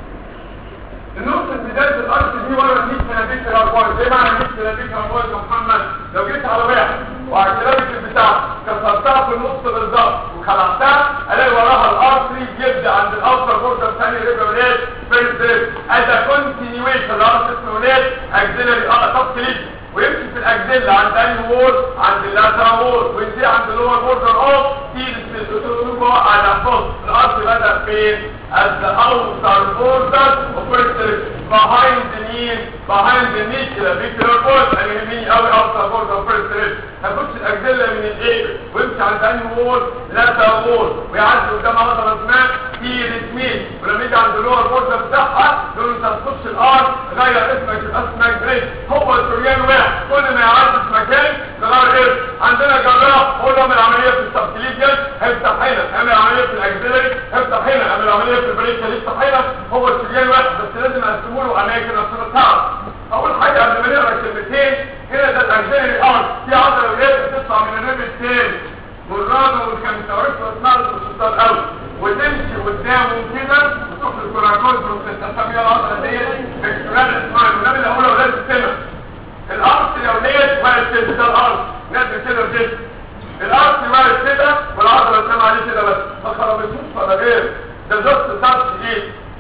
النقطة بداية الأرض دي ورا 100 سنابيك الأرواح زي معنى 100 سنابيك الأرواح يا محمد لو جيت على واحد وعجلابك البتاع كسرتها في النص بالظبط وخلعتها الاقي وراها الارتري يبدا عند الاوتر بوردر ثاني رجع ولاد فيرست اذا كونتينيويشن الارتري اسمه ولاد اكزيلري اه طب ويمشي في الاجزيل عند انهي وول عند اللاترال وول وينتهي عند اللور بوردر اوف تيل سبيس على فوق الارض بدا فين at the outer border of first behind the knee behind the knee كده بيكتر بول انا يهمني قوي outer border of first هتخش الاجزله من الايه ويمشي عند انهي وول لاترال وول ويعدي قدام عضله اسمها تيل سميث ولما يجي عند اللور بوردر بتاعها يقول له انت هتخش الارض غير اسمك يبقى اسمك بريك هو السوريان واحد كل ما يعدي في مكان تغير ايه عندنا جراح هو ده من عمليه في السبكليفيان هيفتح هنا هيعمل عمليه في الاكسلري هيفتح هنا هيعمل عمليه في البريك يفتح هنا هو السوريان واحد بس لازم اقسمه له اماكن عشان تعرف اول حاجه قبل ما نقرا كلمتين هنا ده الاكسلري ارض في عضله ولاد بتطلع من النبي الثاني والرابع والخامس عرفت اسمها الشطار قوي وتمشي قدامه كده وتروح للكوراكوز وتستسمي العضله ديت باكتورال اسمها النبي اللي هو ولاد السمك الارض لو لقيت وارد كده ده الارض نازل كده وكده الارض وارد كده والعضله اللي عليه كده بس ما خربتوش ولا غير ده جست تاتش ايه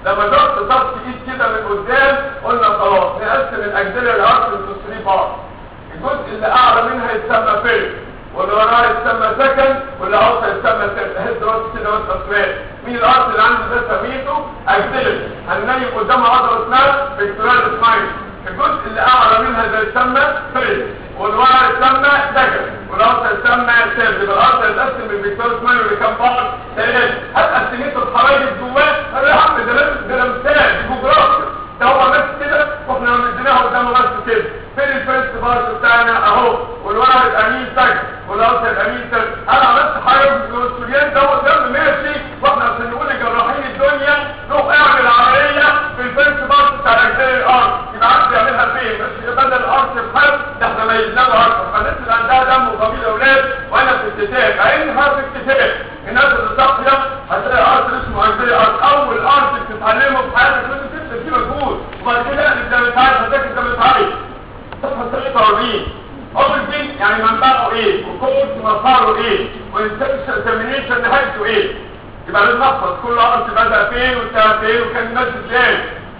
لما ضغط ضغط ايد كده من قدام قلنا خلاص نقسم الاجزاء الارض لثري بارت الجزء اللي اعلى منها يتسمى فيل واللي وراه يتسمى سكن واللي اوسط يتسمى ثيرد اهي دلوقتي كده وانت سؤال مين الارض اللي عنده ده سميته اجزاء هننيم قدامها عضله اسمها فيكتورال سمايل الجزء اللي اعلى منها ده يتسمى فيل واللي وراه يتسمى سكن واللي اوسط يتسمى ثيرد يبقى الارض يتقسم من فيكتورال سمايل لكام بارت ثلاثه هل قسمته الحرايق جواه قال يا عم ده لازم ده مثال جغرافيا ده هو بس كده واحنا مديناها قدامه بس كده فين الفيرست بارت بتاعنا اهو والورق الامين سجن والاوسط الامين سجن انا عملت حاجه بالسوريان ده قدام ماشي واحنا عشان نقول لجراحين الدنيا روح اعمل عمليه في الفيرست بارت بتاع اجزاء الارض يبقى عارف يعملها فين مش بدل الارض في حد ده احنا ميزناه ارض فالناس اللي عندها دم وضمير اولاد وانا في الكتاب عينها في الكتاب الناس اللي صاحيه هتلاقي ارض اسمه اجزاء ارض اول ارض بتتعلمه في حياتك لازم تبدا فيه مجهود وبعد كده انت مش عارف هتذاكر انت مش عارف صفحه 43 اول دين يعني منبعه ايه وكورس مساره ايه والترمينيشن نهايته ايه يبقى لازم نحفظ كل ارض بدا فين وانتهى فين وكان ماشي ازاي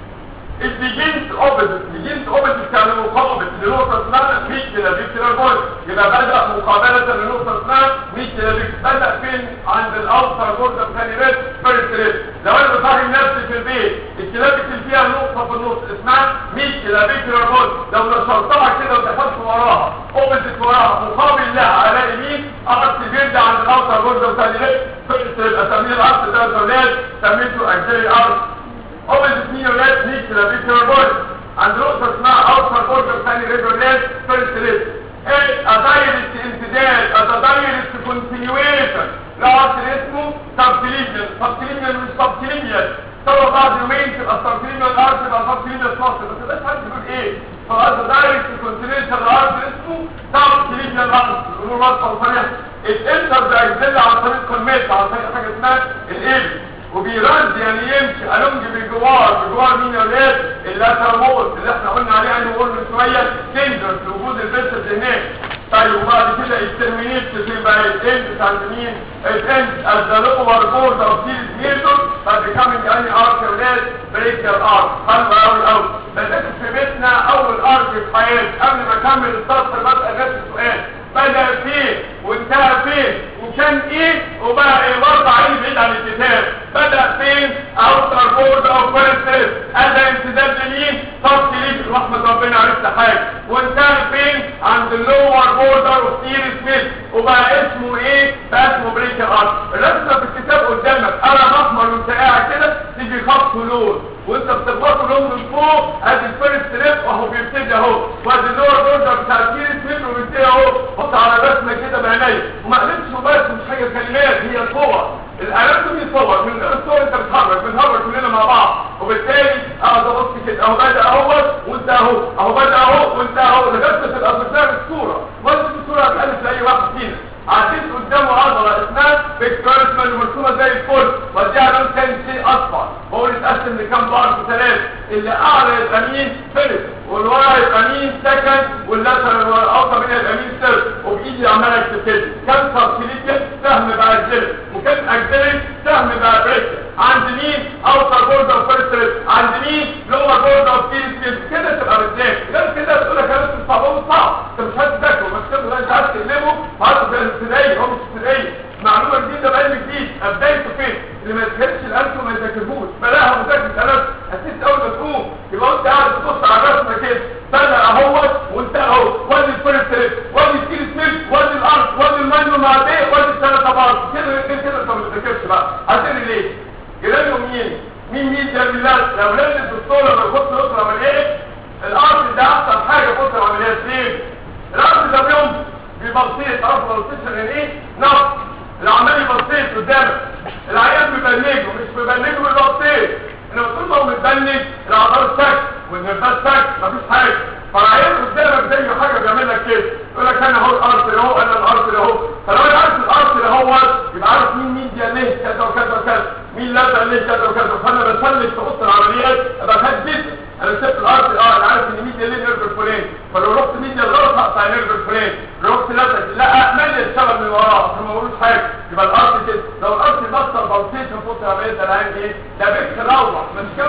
it begins opposite begins opposite يعني مقابل لنقطة اسمها ميكيلا فيكتورال بوينت يبقى بدأ مقابلة لنقطة اسمها ميكيلا فيكتورال بدأ فين عند الاوتر بوردر ثاني ريت فيرست ريت لو انا بصحي نفسي في البيت الكلاب اللي فيها نقطة في النص اسمها ميكيلا فيكتورال بوينت لو نشرتها كده ودخلت وراها اوبوزيت وراها مقابل لها على يمين اقعد بيرجع عند الاوتر بوردر ثاني ريت فيرست ريت اسميه الارض ده زولاد سميته اجزاء الارض اوبوزيت مين ولاد ميكيلا فيكتورال بوينت عند نقطة اسمها اوتر بوردر ثاني ريت ولاد فيرست ريت ايه ادايركت امتداد ادايركت كونتينيويشن لعرض اسمه سبتليجن سبتليجن مش سبتليجن طبعا بعد يومين تبقى سبتليجن الارض تبقى سبتليجن مصر بس ده حد يقول ايه فهذا دايركت كونتينيويشن الارض اسمه سبتليجن الارض يقولوا مصر صريح الانتر ده اجزل عن طريق كلمات عن طريق حاجه اسمها الايبس وبيرد يعني يمشي الونج بجوار بجوار مين يا ولاد اللاترموت اللي احنا قلنا عليه يعني نقول من شويه تندر في وجود البسل هناك طيب وبعد كده الترمينيت في بقى الاند عند مين الاند از ذا لور بورد اوف ذيس ميثود بعد كامينج اني ارك يا ولاد بريك يور ارك حلو قوي قوي بدات في بيتنا اول ارك في حياتي قبل ما اكمل السطر بسال نفسي سؤال بدا فين وانتهى فين وكان ايه وبقى ايه برضه عايز بعيد عن الكتاب بدا فين اوتر بورد اوف فيرست ادى امتداد لمين صف ليك رحمه ربنا عرفت حاجه وانتهى فين عند اللور بوردر اوف تير سميث وبقى اسمه ايه بقى اسمه بريك ارت الرسمه في الكتاب قدامك قلم احمر وانت قاعد كده تيجي خط لون وانت بتخبطه لون من فوق ادي الفيرست ريب اهو بيبتدي اهو وادي اللور بوردر بتاع تير سميث وبيبتدي اهو حط على رسمه كده بعينيا وما قلتش بس مش حاجه كلمات هي صور الالات دي صور من غير الصور انت بتتحرك بنتحرك كلنا مع بعض وبالتالي اقعد ابص كده اهو بدا اهو وانت اهو اهو بدا اهو وانت اهو لغايه تبقى قدام الصوره وانت الصوره هتقلب لاي واحد فينا عديت قدامه عضله اسمها بيكتورسمان مرسومه زي الفل وديها لون تاني شيء اصفر هو يتقسم لكام بارت ثلاث اللي اعلى يبقى مين فيلم والورا يبقى مين سكند واللاتر الاوطى منها يبقى مين سيرف وبايدي عمال اكتب كده كام سبسيليتيا سهم بقى الجلد وكام اكزيلي سهم بقى بريك عند مين اوتر بورد اوف فيرست عند مين لور بورد اوف فيرست كده تبقى بالذات غير كده تقول لك انا صعب صعب انت مش هتذاكره بس كده انت عايز تقلبه هذا زي الابتدائي هو مش ابتدائي معلومه جديده بعلم جديد بدايته فين اللي ما يذاكرش الالف وما يذاكرهوش بلاها مذاكره الالف هتنسى اول ما تقوم يبقى انت قاعد تبص على الرسمه كده بدا اهوت وانت اهو وادي الفيرست وادي الكيل سميث وادي الارض وادي المانيو مع بيه وادي الثلاثه بعض كده كده كده انت ما بتذاكرش بقى هتقول ليه؟ يلاقوا مين؟ مين مين ده بالله لو لازم الدكتور لما يخش يقرا عمليه الارض ده احسن حاجه يخش عمليات ليه؟ الارض ده بيوم بيبصيت عارف بلطيش يعني ايه؟ نص العمال يبصيت قدامك العيان بيبنجه مش بيبنجه بيبصيت انما طول ما هو متبنج العضلات سك والنرفات سك مفيش حاجه فالعيان قدامك زي حاجه بيعمل لك كده يقول لك انا اهو الارض اللي اهو انا الارض اللي اهو فلو انا عارف الارض اللي هو يبقى عارف مين مين دي ليه كذا وكذا وكذا مين لا ليه كذا وكذا فانا بسلك في اوضه العمليات ابقى خايف جدا انا سبت الارض اه انا عارف ان مين دي ليه نيرف الفلاني فلو رحت مين دي الغلط هقطع نيرف الفلاني رحت لازق لا مالي الشغل من وراه عشان ما اقولوش حاجه يبقى الارض كده لو الارض بطل بلطيش في اوضه العمليات ده العين ايه ده بيك روح مش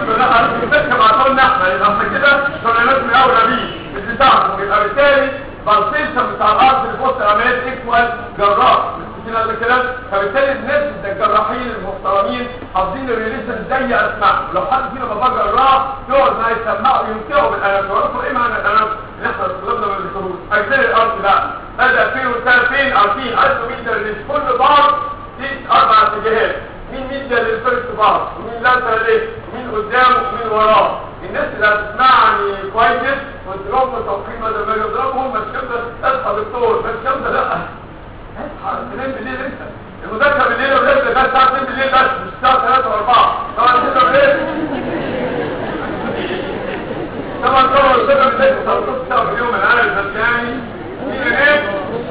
قلنا احنا يبقى احنا كده كنا لازم اولى بيه مش بتاعكم يبقى بالتالي بالسيشن بتاع الارض اللي بص عمليات اكوال جراح مش هذا الكلام فبالتالي الناس ده الجراحين المحترمين حافظين الريليشن زي اسماء لو حد فينا بابا جراح يقعد ما يسمعوا يمتعوا بالانام تعرفوا ايه معنى الانام اللي احنا طلبنا من الدكتور اجزاء الارض لا بدا فين وكان فين عارفين عايزوا مين ده كل بار في اربع اتجاهات مين مين ده للفيرست بار ومين لا ليه مين قدامه ومين وراه الناس اللي هتسمعني كويس وتضربوا توقيت ما ده بيضربهم مش كده اصحى دكتور مش كده لا اصحى تنام بالليل انت المذاكره بالليل ولاد ده الساعه 2 بالليل بس مش الساعه 3 و4 طبعا كده بالليل طبعا طبعا الذاكره بالليل 13 ساعه في اليوم انا عارف بس يعني مين ايه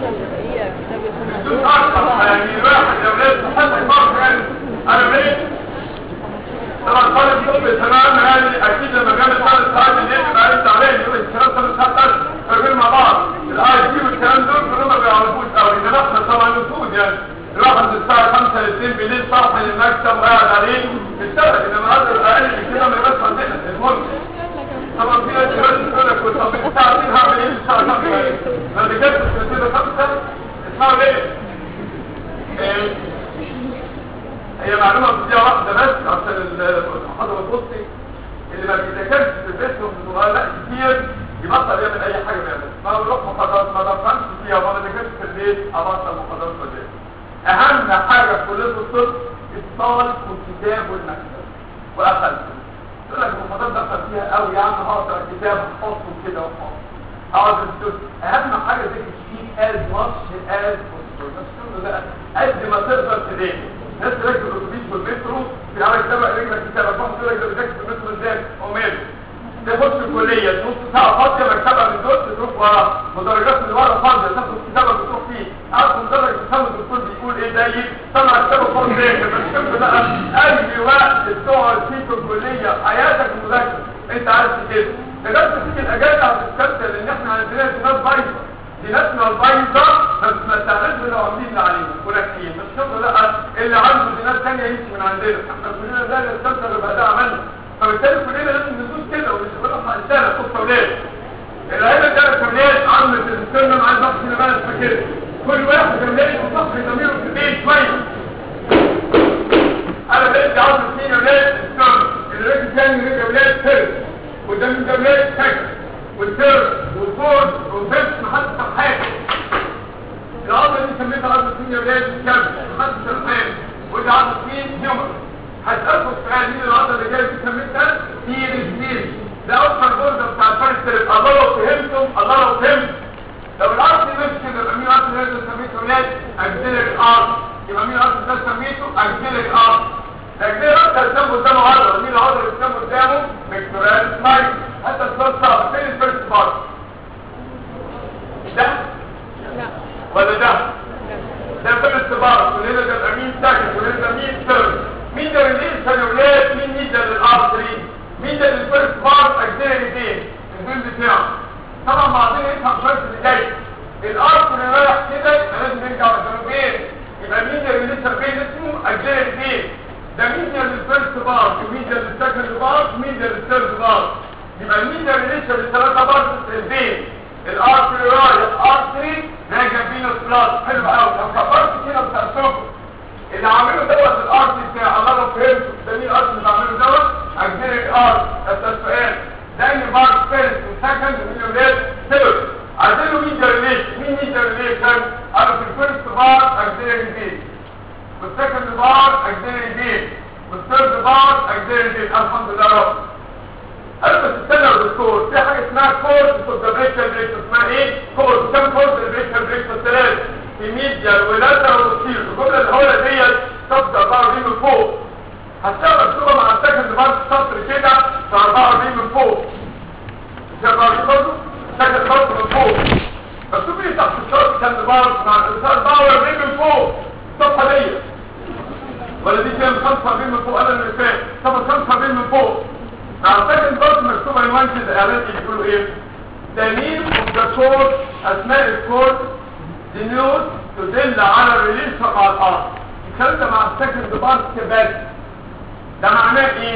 بدون اكتر يعني الواحد يا ولاد حتى المرض يعني انا بقيت طبعا طالب طب تمام يعني اكيد لما جاب ثلاث ساعات الليل يبقى انت عليه يقول الكلام ثلاث ساعات فاهمين مع بعض الاي جي والكلام دول كلهم ما بيعرفوش قوي انما احنا طبعا نفوذ يعني الواحد من الساعه 5 ل 2 بالليل صاحي المكتب وقاعد عليه اشتغل انما هذا اقل من كده ما يبقاش عندنا المهم طبعا في ناس كمان تقول لك طب الساعه 2 هعمل ايه الساعه 5 ما بجد في كده 5 اسمعوا ليه؟ هي معلومة بديها واحدة بس عشان المحاضرة البصي اللي ما بيذاكرش في البيت وفي لا كتير يبطل يعمل اي حاجة بيعمل ما بروح محاضرات ما بفهمش فيها وما بذاكرش في البيت ابطل محاضرات في البيت اهم حاجة في كلية الطب اتصال والكتاب والمكتب واخذته يقول لك المحاضرات دخل فيها قوي يا عم هقرا الكتاب احطه كده واحطه اقعد الدكتور اهم حاجة ذاكر كتير از ماتش از بوستر بقى قد ما تقدر تذاكر ناس راكب الاتوبيس والمترو في على كتابة رجلك كتابة فهم تقول لك ده بتذاكر في المترو ازاي هو ماله تخش الكلية نص ساعة فاضية مكتبة من دول تروح ورا مدرجات من ورا فاضية تاخد كتابة بتروح فيه عارف مدرج تفهم الدكتور بيقول ايه ده يجيب طلع كتابة فاضي ذاكر بس شوف بقى اي وقت بتقعد فيه في الكلية حياتك المذاكرة انت عارف كده لغاية ما تيجي الاجازة هتتكسر لان احنا عندنا دماغ بايظة ديناتنا البيضة بس ما استعملش لو عاملين اللي علينا ونكتين مش شغل لا اللي عنده دينات تانية يمشي من عندنا احنا كلنا ده نستمتع اللي ده عملنا فبالتالي كلنا لازم ندوس كده ونشتغل مع الانسان خد اولاد العيله ده كمليات عملت السنه مع النفس اللي بقى فاكر كل واحد كمليات وصف ضميره في البيت شويه انا بقيت عاوز اثنين اولاد السنه اللي راجل تاني رجع اولاد ثالث قدام الجملات سكت والثيرد والفورد والفيفث محدش فاهم حاجه العضله دي سميتها عضله مين يا ولاد كام محدش فاهم حاجه ودي عضله مين هيومن هتسالكم السؤال مين العضله اللي جايه دي سميتها سيريز سيريز ده اكتر جزء بتاع الفيرست الله لو فهمتم الله لو فهمت لو الارض مش كده يبقى مين الارض اللي سميته ولاد اجزيلك ارض يبقى مين الارض اللي سميته اجزيلك ارض لكن رد الدم قدامه عضله مين العضله اللي قدامه قدامه ميكتورال سلايد حتى الصوت صعب فين الفيرست بارت ده ولا ده ده فيرست بارت وهنا ده مين سكند وهنا ده مين ثيرد مين ده ريليز سنولات مين مين ده للارتري مين ده للفيرست بارت اجزاء الاثنين الفيلم بتاعه طبعا بعدين يفهم شويه اللي جاي الارتري رايح كده لازم نرجع للجنوبين يبقى مين ده ريليز بين اسمه اجزاء الاثنين ده مين ده للفيرست بارت ومين ده للسكند بارت ومين ده للثيرد بارت يبقى مين ده ريليشن للثلاثه بارت البين الارتري رايح ارتري راجع فينوس بلاس حلو قوي لو كبرت كده بتاعتكم اللي عامله دوت الارتري بتاع الله لو فهمت ده مين الارتري اللي عامله دوت اجزيريك ارت ده السؤال ده ان بارت فيرست وسكند ومين ولاد ثيرد عايزين له مين ده ريليشن مين مين ده ريليشن قالوا في الفيرست بارت اجزيريك بين والسكند بارت اجزيريك بين والثيرد بارت اجزيريك بين الحمد لله رب قالوا بس استنى يا دكتور في حاجه اسمها كورس سوبرفيشال بريكس اسمها ايه كورس كم كورس البريكس بريكس ثلاث في ميديا ولاتر وبوستير الجمله اللي هو ديت تبدا 44 من فوق هتلاقي مكتوبه مع السكند بارت سطر كده في 44 من فوق مش 44 برضه سكند بارت من فوق مكتوب ايه تحت الشرط سكند بارت مع 44 من فوق الصفحه ديت ولا دي كام 45 من فوق انا اللي فات طب 45 من فوق اعتقد برضه مكتوب عنوان كده اعلان بيقولوا ايه the name of the course اسماء الكورس denote تدل على الريليس مع الارض الكلام ده مع السكند بارت بس ده معناه ايه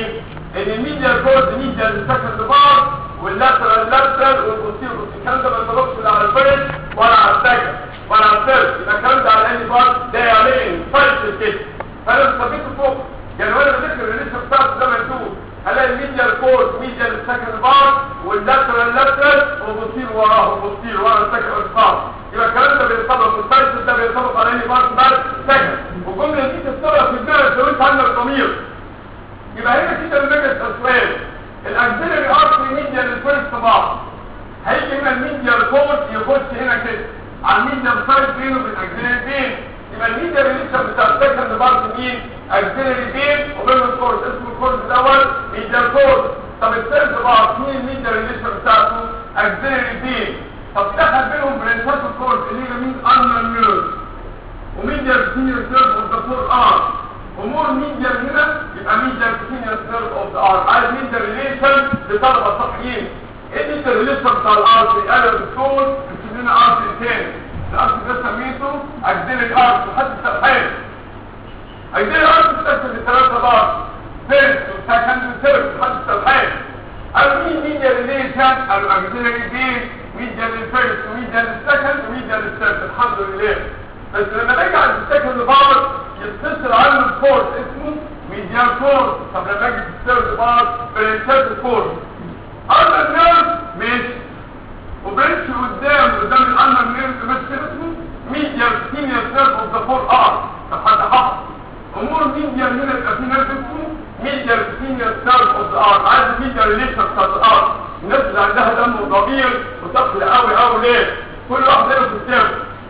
ان الميديال كورد ميديال سكند بار واللاترال لاترال والبوستيريور الكلام ده ما ينطبقش لا على الفيرست ولا على السكند ولا على الثيرد يبقى الكلام ده على اني بار ده يعمل فايت كده فانا صبيته فوق يعني وانا بذكر الريليشن بتاعته زي ما تقول هلاقي الميديال كورد ميديال سكند بار واللاترال لاترال والبوستيريور وراه والبوستيريور ورا السكند بار يبقى الكلام ده بينطبق والفايت ده بينطبق على اني بار بس سكند والجمله دي تستوعب في دماغك لو انت عندك ضمير يبقى هنا كده المجلس السؤال الاكسلري ارتري ميديا للفيرست بار هيجي هنا الميديا كورد يخش هنا كده على الميديا سايد بينه وبين الاكسلري بين يبقى الميديا ريليشن بتاع السكند بارت مين اكسلري بين وبين الكورد اسمه الكورد الاول ميديا كورد طب الثيرد بارت مين الميديا ريليشن بتاعته اكسلري بين طب دخل بينهم برانشات الكورد اللي هي مين انر نيرف وميديا سينيور نيرف اوف ذا فور ار امور ميديا هنا يبقى ميديا سينيور نيرف اوف ذا ار عايز ميديا ريليشن لطلبه صحيين ايه ميديا ريليشن بتاع الارتري قال الدكتور اكتب لنا ارتري تاني الارتري ده سميته اجدلي ارتري حد سرحان اجدلي ارتري بتقسم لثلاثه بار فيرست وسكند وثيرد حد سرحان قالوا مين ميديا ريليشن قالوا اجدلي بين ميديا للفيرست وميديا للسكند وميديا للثيرد الحمد لله بس لما باجي عند السكند بار يتصل عنه الفورس اسمه ميديان فورس طب لما اجي في الثيرد بار برنشات الفورس اندر نيرف ماشي وبرنش قدام قدام الاندر نيرف ماشي كده اسمه ميديان سينيور نيرف اوف ذا فور ار طب حد حفظ امور ميديان هنا يبقى في نيرف اسمه ميديان سينيور نيرف اوف ذا ار عايز ميديان ريليشن بتاعت الار الناس اللي عندها دم وضمير وتقل قوي قوي ليه كل واحد له في السيرف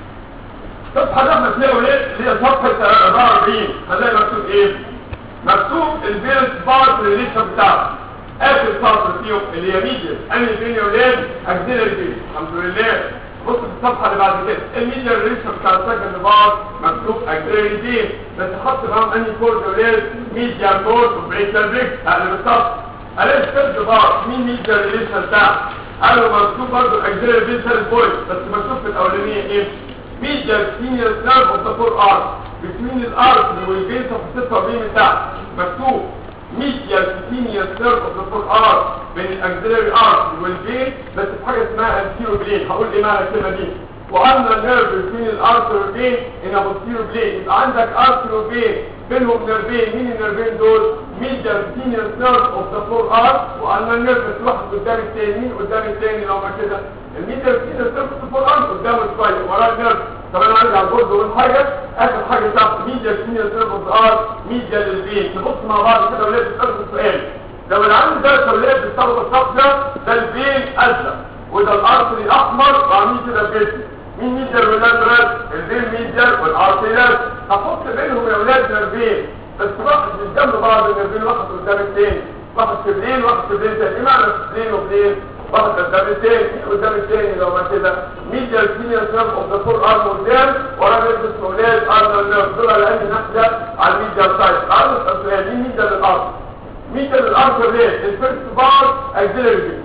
صفحة ده احنا فيها وليه اللي هي صفحة 44 هنلاقي مكتوب ايه مكتوب البيرنت بارت ريليشن بتاعه اخر سطر فيهم اللي هي ميديا انهي بين يا ولاد اجزيلري بين الحمد لله بص في الصفحة اللي بعد كده الميديا ريليشن بتاع السكند بارت مكتوب اجزيلري بين بس حط معاهم انهي كورد يا ولاد ميديا كورد وبريكال بريك اقل بالظبط الاقي الثيرد بارت مين ميديا ريليشن بتاعه قالوا مكتوب برضه اجزيلري بين ثالث بوينت بس مكتوب في الاولانية ايه medial senior nerve of the forearm between the artery والبين صف 46 من تحت مكتوب medial senior nerve of the forearm بين الاكسلري artery والبين بس في حاجه اسمها anterior blade هقول ايه معنى الكلمه دي وأن النيرف between الارتري والبين in a posterior blade يبقى عندك artery وبين بينهم نيرفين مين النيرفين دول medial senior nerve of the forearm وأن النيرف واحد قدام التاني مين قدام التاني لو ما كده الميديال سينيور نيرف اوف ذا forearm قدامه شويه وراه النيرف طب انا عايز على البورد اقول حاجه اخر حاجه تحت ميديا سينيور نيرف اوف ار ميديا للبين نبص مع بعض كده ولاد نسال السؤال لو العند ده ولاد بيستخدم الصف ده ده البين ازرق وده الارتري احمر وعاملين كده بجسم مين ميديا واللاترال البين ميديا والارتريال هحط بينهم يا ولاد نيرفين بس واحد مش جنب بعض النيرفين واحد قدام التاني واحد في بلين واحد في بلين تاني ايه معنى في بلين وبلين واحد قدام التاني قدام التاني لو ما كده ميديا سينيور نيرف اوف ذا فور ارم قدام ورا نيرف اسمه ولاد ارم نيرف دول على انهي ناحيه على الميديا سايد ارم السؤال مين ميديا للارم ميديا للارم ليه الفيرست بار اكزيلري بي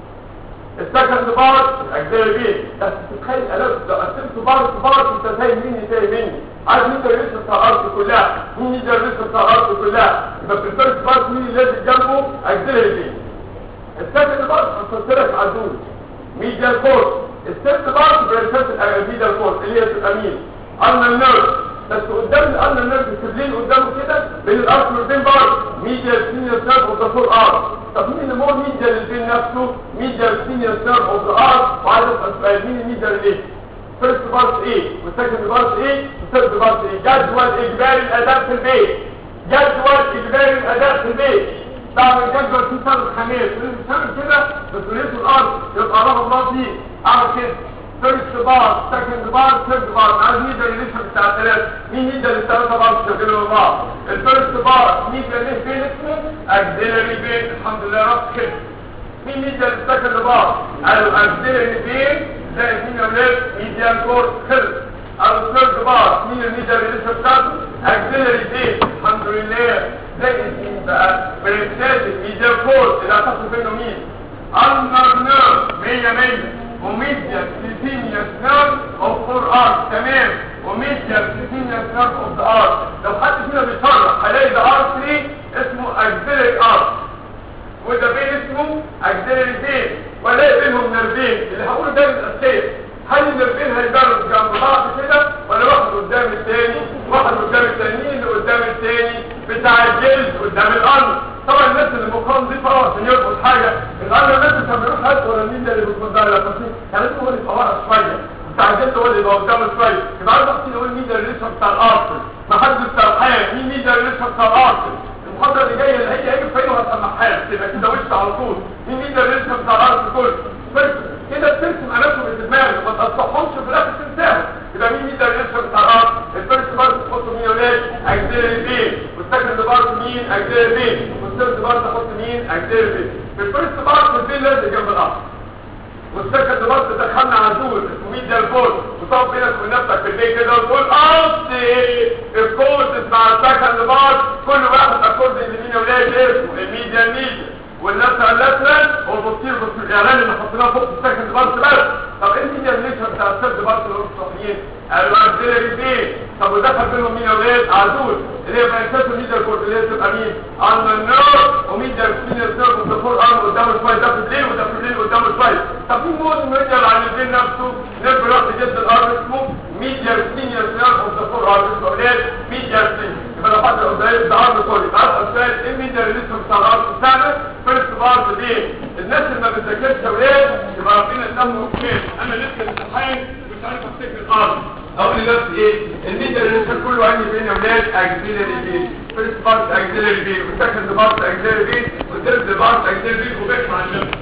السكند بار اكزيلري بي بس تتخيل انا لو قسمت بار بار انت زي مني زي مني عايز مين الريس بتاع الارض كلها مين يجي الريس بتاع الارض كلها يبقى في الفيرست بار مين اللي لازم جنبه اكزيلري بي السكند بارت حطيت لك عدول ميديال كورس السيرت بارت بريسات الميديال كورس اللي هي تبقى مين قلنا النيرف بس قدام قلنا النيرف السبلين قدامه كده بين الارض والبين بارت ميديال سينيور نيرف اوف ذا فور ارم طب مين اللي مور ميديال للبين نفسه ميديال سينيور نيرف اوف ذا ارم وعايز اسال سؤال مين الميديال ليه فيرست بارت ايه والسكند بارت ايه والثيرد بارت ايه جدول اجباري الاداء في البيت جدول اجباري الاداء في البيت بعمل جدول فيه ثلاث خميس تعمل كده مسؤوليته الارض يبقى رغم الله فيه اعمل كده فيرست بار سكند بار ثيرد بار عايز مين ده الليشن بتاع الثلاث مين مين ده اللي الثلاثه بار شغالين مع بعض الفيرست بار مين ده ليه بين اسمه اكزيلري بين الحمد لله رب كده مين مين ده السكند بار قالوا اكزيلري بين زي مين يا ولاد ميديان كورس خلص او الثيرد بار مين الميديا الليشن بتاعته اكزيلري بين الحمد لله زي مين بقى برنسات الميديا كورس اللي هتاخد منه مين انر نيرف 100 100 وميديا سيتينيوس نيرف اوف فور ار تمام وميديا سيتينيوس نيرف اوف ذا ار لو حد فينا بيشرح هلاقي ده ار 3 اسمه اكزيلري ار هيدرس جنب بعض كده ولا واحد قدام التاني واحد قدام التانيين اللي قدام التاني بتاع الجلد قدام الارض طبعا الناس اللي مقام دي طبعا عشان يربط حاجه الارض الناس اللي كانوا بيروحوا حد ولا مين ده اللي بيكون ده لا يعني هو اللي يبقى ورا شويه بتاع الجلد هو اللي يبقى قدامه شويه يبقى عايز اختي نقول مين ده اللي لسه بتاع الارض ما حدش بتاع الحياه مين مين ده اللي لسه بتاع الارض المحاضره اللي جايه اللي هي هيجي فين وهسمعها لك تبقى كده وش على طول مين مين ده اللي لسه بتاع الارض كله كده بترسم اناتومي في دماغك ما تصححهمش في الاخر تنساهم يبقى مين مين ده اللي لسه بتاع الارض الفيرست بارت تحط مين ولاد اكسيلري بين والسكند بارت مين اكسيلري بين والثيرد بارت تحط مين اكسيلري بين في الفيرست بارت البين لازق جنب الارض والسكند بارت دخلنا على طول اسمه مين ده الكود وتقف بينك وبين نفسك في البيت كده وتقول قصدي الكود بتاع السكند بارت كل واحد اكورد اللي مين ولاد اسمه الميديا الميديا واللاترال لاترال والبطير بطير الاعلان اللي حطيناه فوق السكند بارت بس طب ايه الميديا النيشر بتاع الثيرد بارت اللي هم الصحيين الاكسيلري بين طب ودخل بينهم مين يا ولاد عدول اللي هي بقى الميديا كورد اللي هي تبقى مين عن النيرف وميديا السينيور سيرف والدكتور ارم قدامه شويه ده في الليل وده في الليل قدامه شويه طب مين مود ميديا عن البين نفسه نيرف رحت جد الارم اسمه ميديا السينيور سيرف والدكتور ارم اسمه ولاد ميديا السينيور يبقى لو حد قدام ده ارم كله يبقى اسال سؤال ايه الميديا اللي لسه بتاع الارم بتاعنا فيرست بارت دي الناس اللي ما بتذاكرش يا ولاد يبقى ربنا يسمهم خير انا لسه الامتحان مش عارف افتكر الارض اقول لنفسي ايه الميديا اللي لسه كله عندي بين يا ولاد اكسيلري بين فيرست بارت اكسيلري بين والسكند بارت اكسيلري بين والثيرد بارت اكسيلري بين وبيك مع النفس